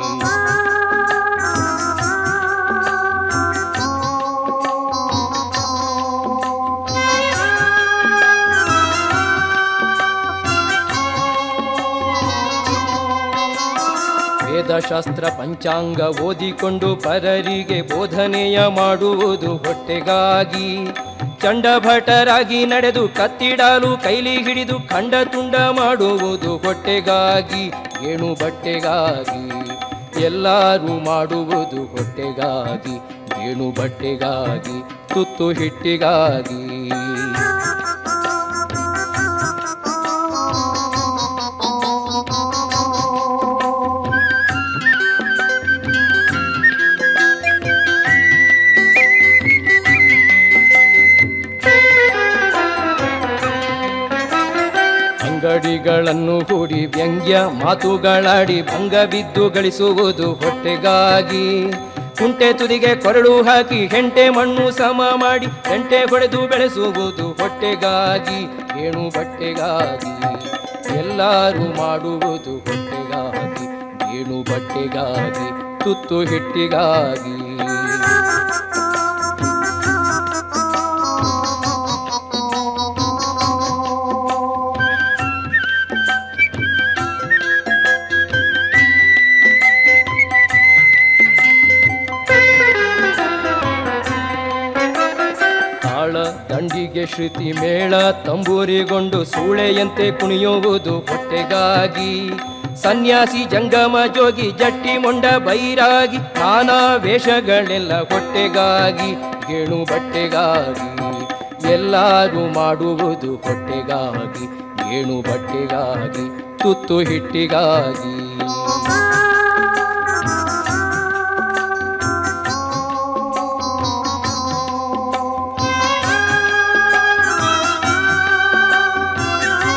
ವೇದಶಾಸ್ತ್ರ ಪಂಚಾಂಗ ಓದಿಕೊಂಡು ಪರರಿಗೆ ಬೋಧನೆಯ ಮಾಡುವುದು ಹೊಟ್ಟೆಗಾಗಿ ಚಂಡಭಟರಾಗಿ ನಡೆದು ಕತ್ತಿಡಲು ಕೈಲಿ ಹಿಡಿದು ಖಂಡ ತುಂಡ ಮಾಡುವುದು ಹೊಟ್ಟೆಗಾಗಿ ಏಣು ಬಟ್ಟೆಗಾಗಿ ಎಲ್ಲರೂ ಮಾಡುವುದು ಹೊಟ್ಟೆಗಾಗಿ ಏಣು ಬಟ್ಟೆಗಾಗಿ ತುತ್ತು ಹಿಟ್ಟಿಗಾಗಿ ಅಂಗಡಿಗಳನ್ನು ಹೂಡಿ ವ್ಯಂಗ್ಯ ಮಾತುಗಳಾಡಿ ಭಂಗ ಬಿದ್ದು ಗಳಿಸುವುದು ಹೊಟ್ಟೆಗಾಗಿ ಕುಂಟೆ ತುದಿಗೆ ಕೊರಳು ಹಾಕಿ ಹೆಂಟೆ ಮಣ್ಣು ಸಮ ಮಾಡಿ ಹೆಂಟೆ ಹೊಡೆದು ಬೆಳೆಸುವುದು ಹೊಟ್ಟೆಗಾಗಿ ಏಣು ಬಟ್ಟೆಗಾಗಿ ಎಲ್ಲರೂ ಮಾಡುವುದು ಹೊಟ್ಟೆಗಾಗಿ ಏಣು ಬಟ್ಟೆಗಾಗಿ ತುತ್ತು ಹಿಟ್ಟಿಗಾಗಿ ತಾಳ ದಂಡಿಗೆ ಶ್ರುತಿ ಮೇಳ ತಂಬೂರಿಗೊಂಡು ಸೂಳೆಯಂತೆ ಕುಣಿಯುವುದು ಹೊಟ್ಟೆಗಾಗಿ ಸನ್ಯಾಸಿ ಜಂಗಮ ಜೋಗಿ ಜಟ್ಟಿ ಮೊಂಡ ಬೈರಾಗಿ ನಾನಾ ವೇಷಗಳೆಲ್ಲ ಹೊಟ್ಟೆಗಾಗಿ ಗೇಣು ಬಟ್ಟೆಗಾಗಿ ಎಲ್ಲರೂ ಮಾಡುವುದು ಹೊಟ್ಟೆಗಾಗಿ ಗೇಣು ಬಟ್ಟೆಗಾಗಿ ತುತ್ತು ಹಿಟ್ಟಿಗಾಗಿ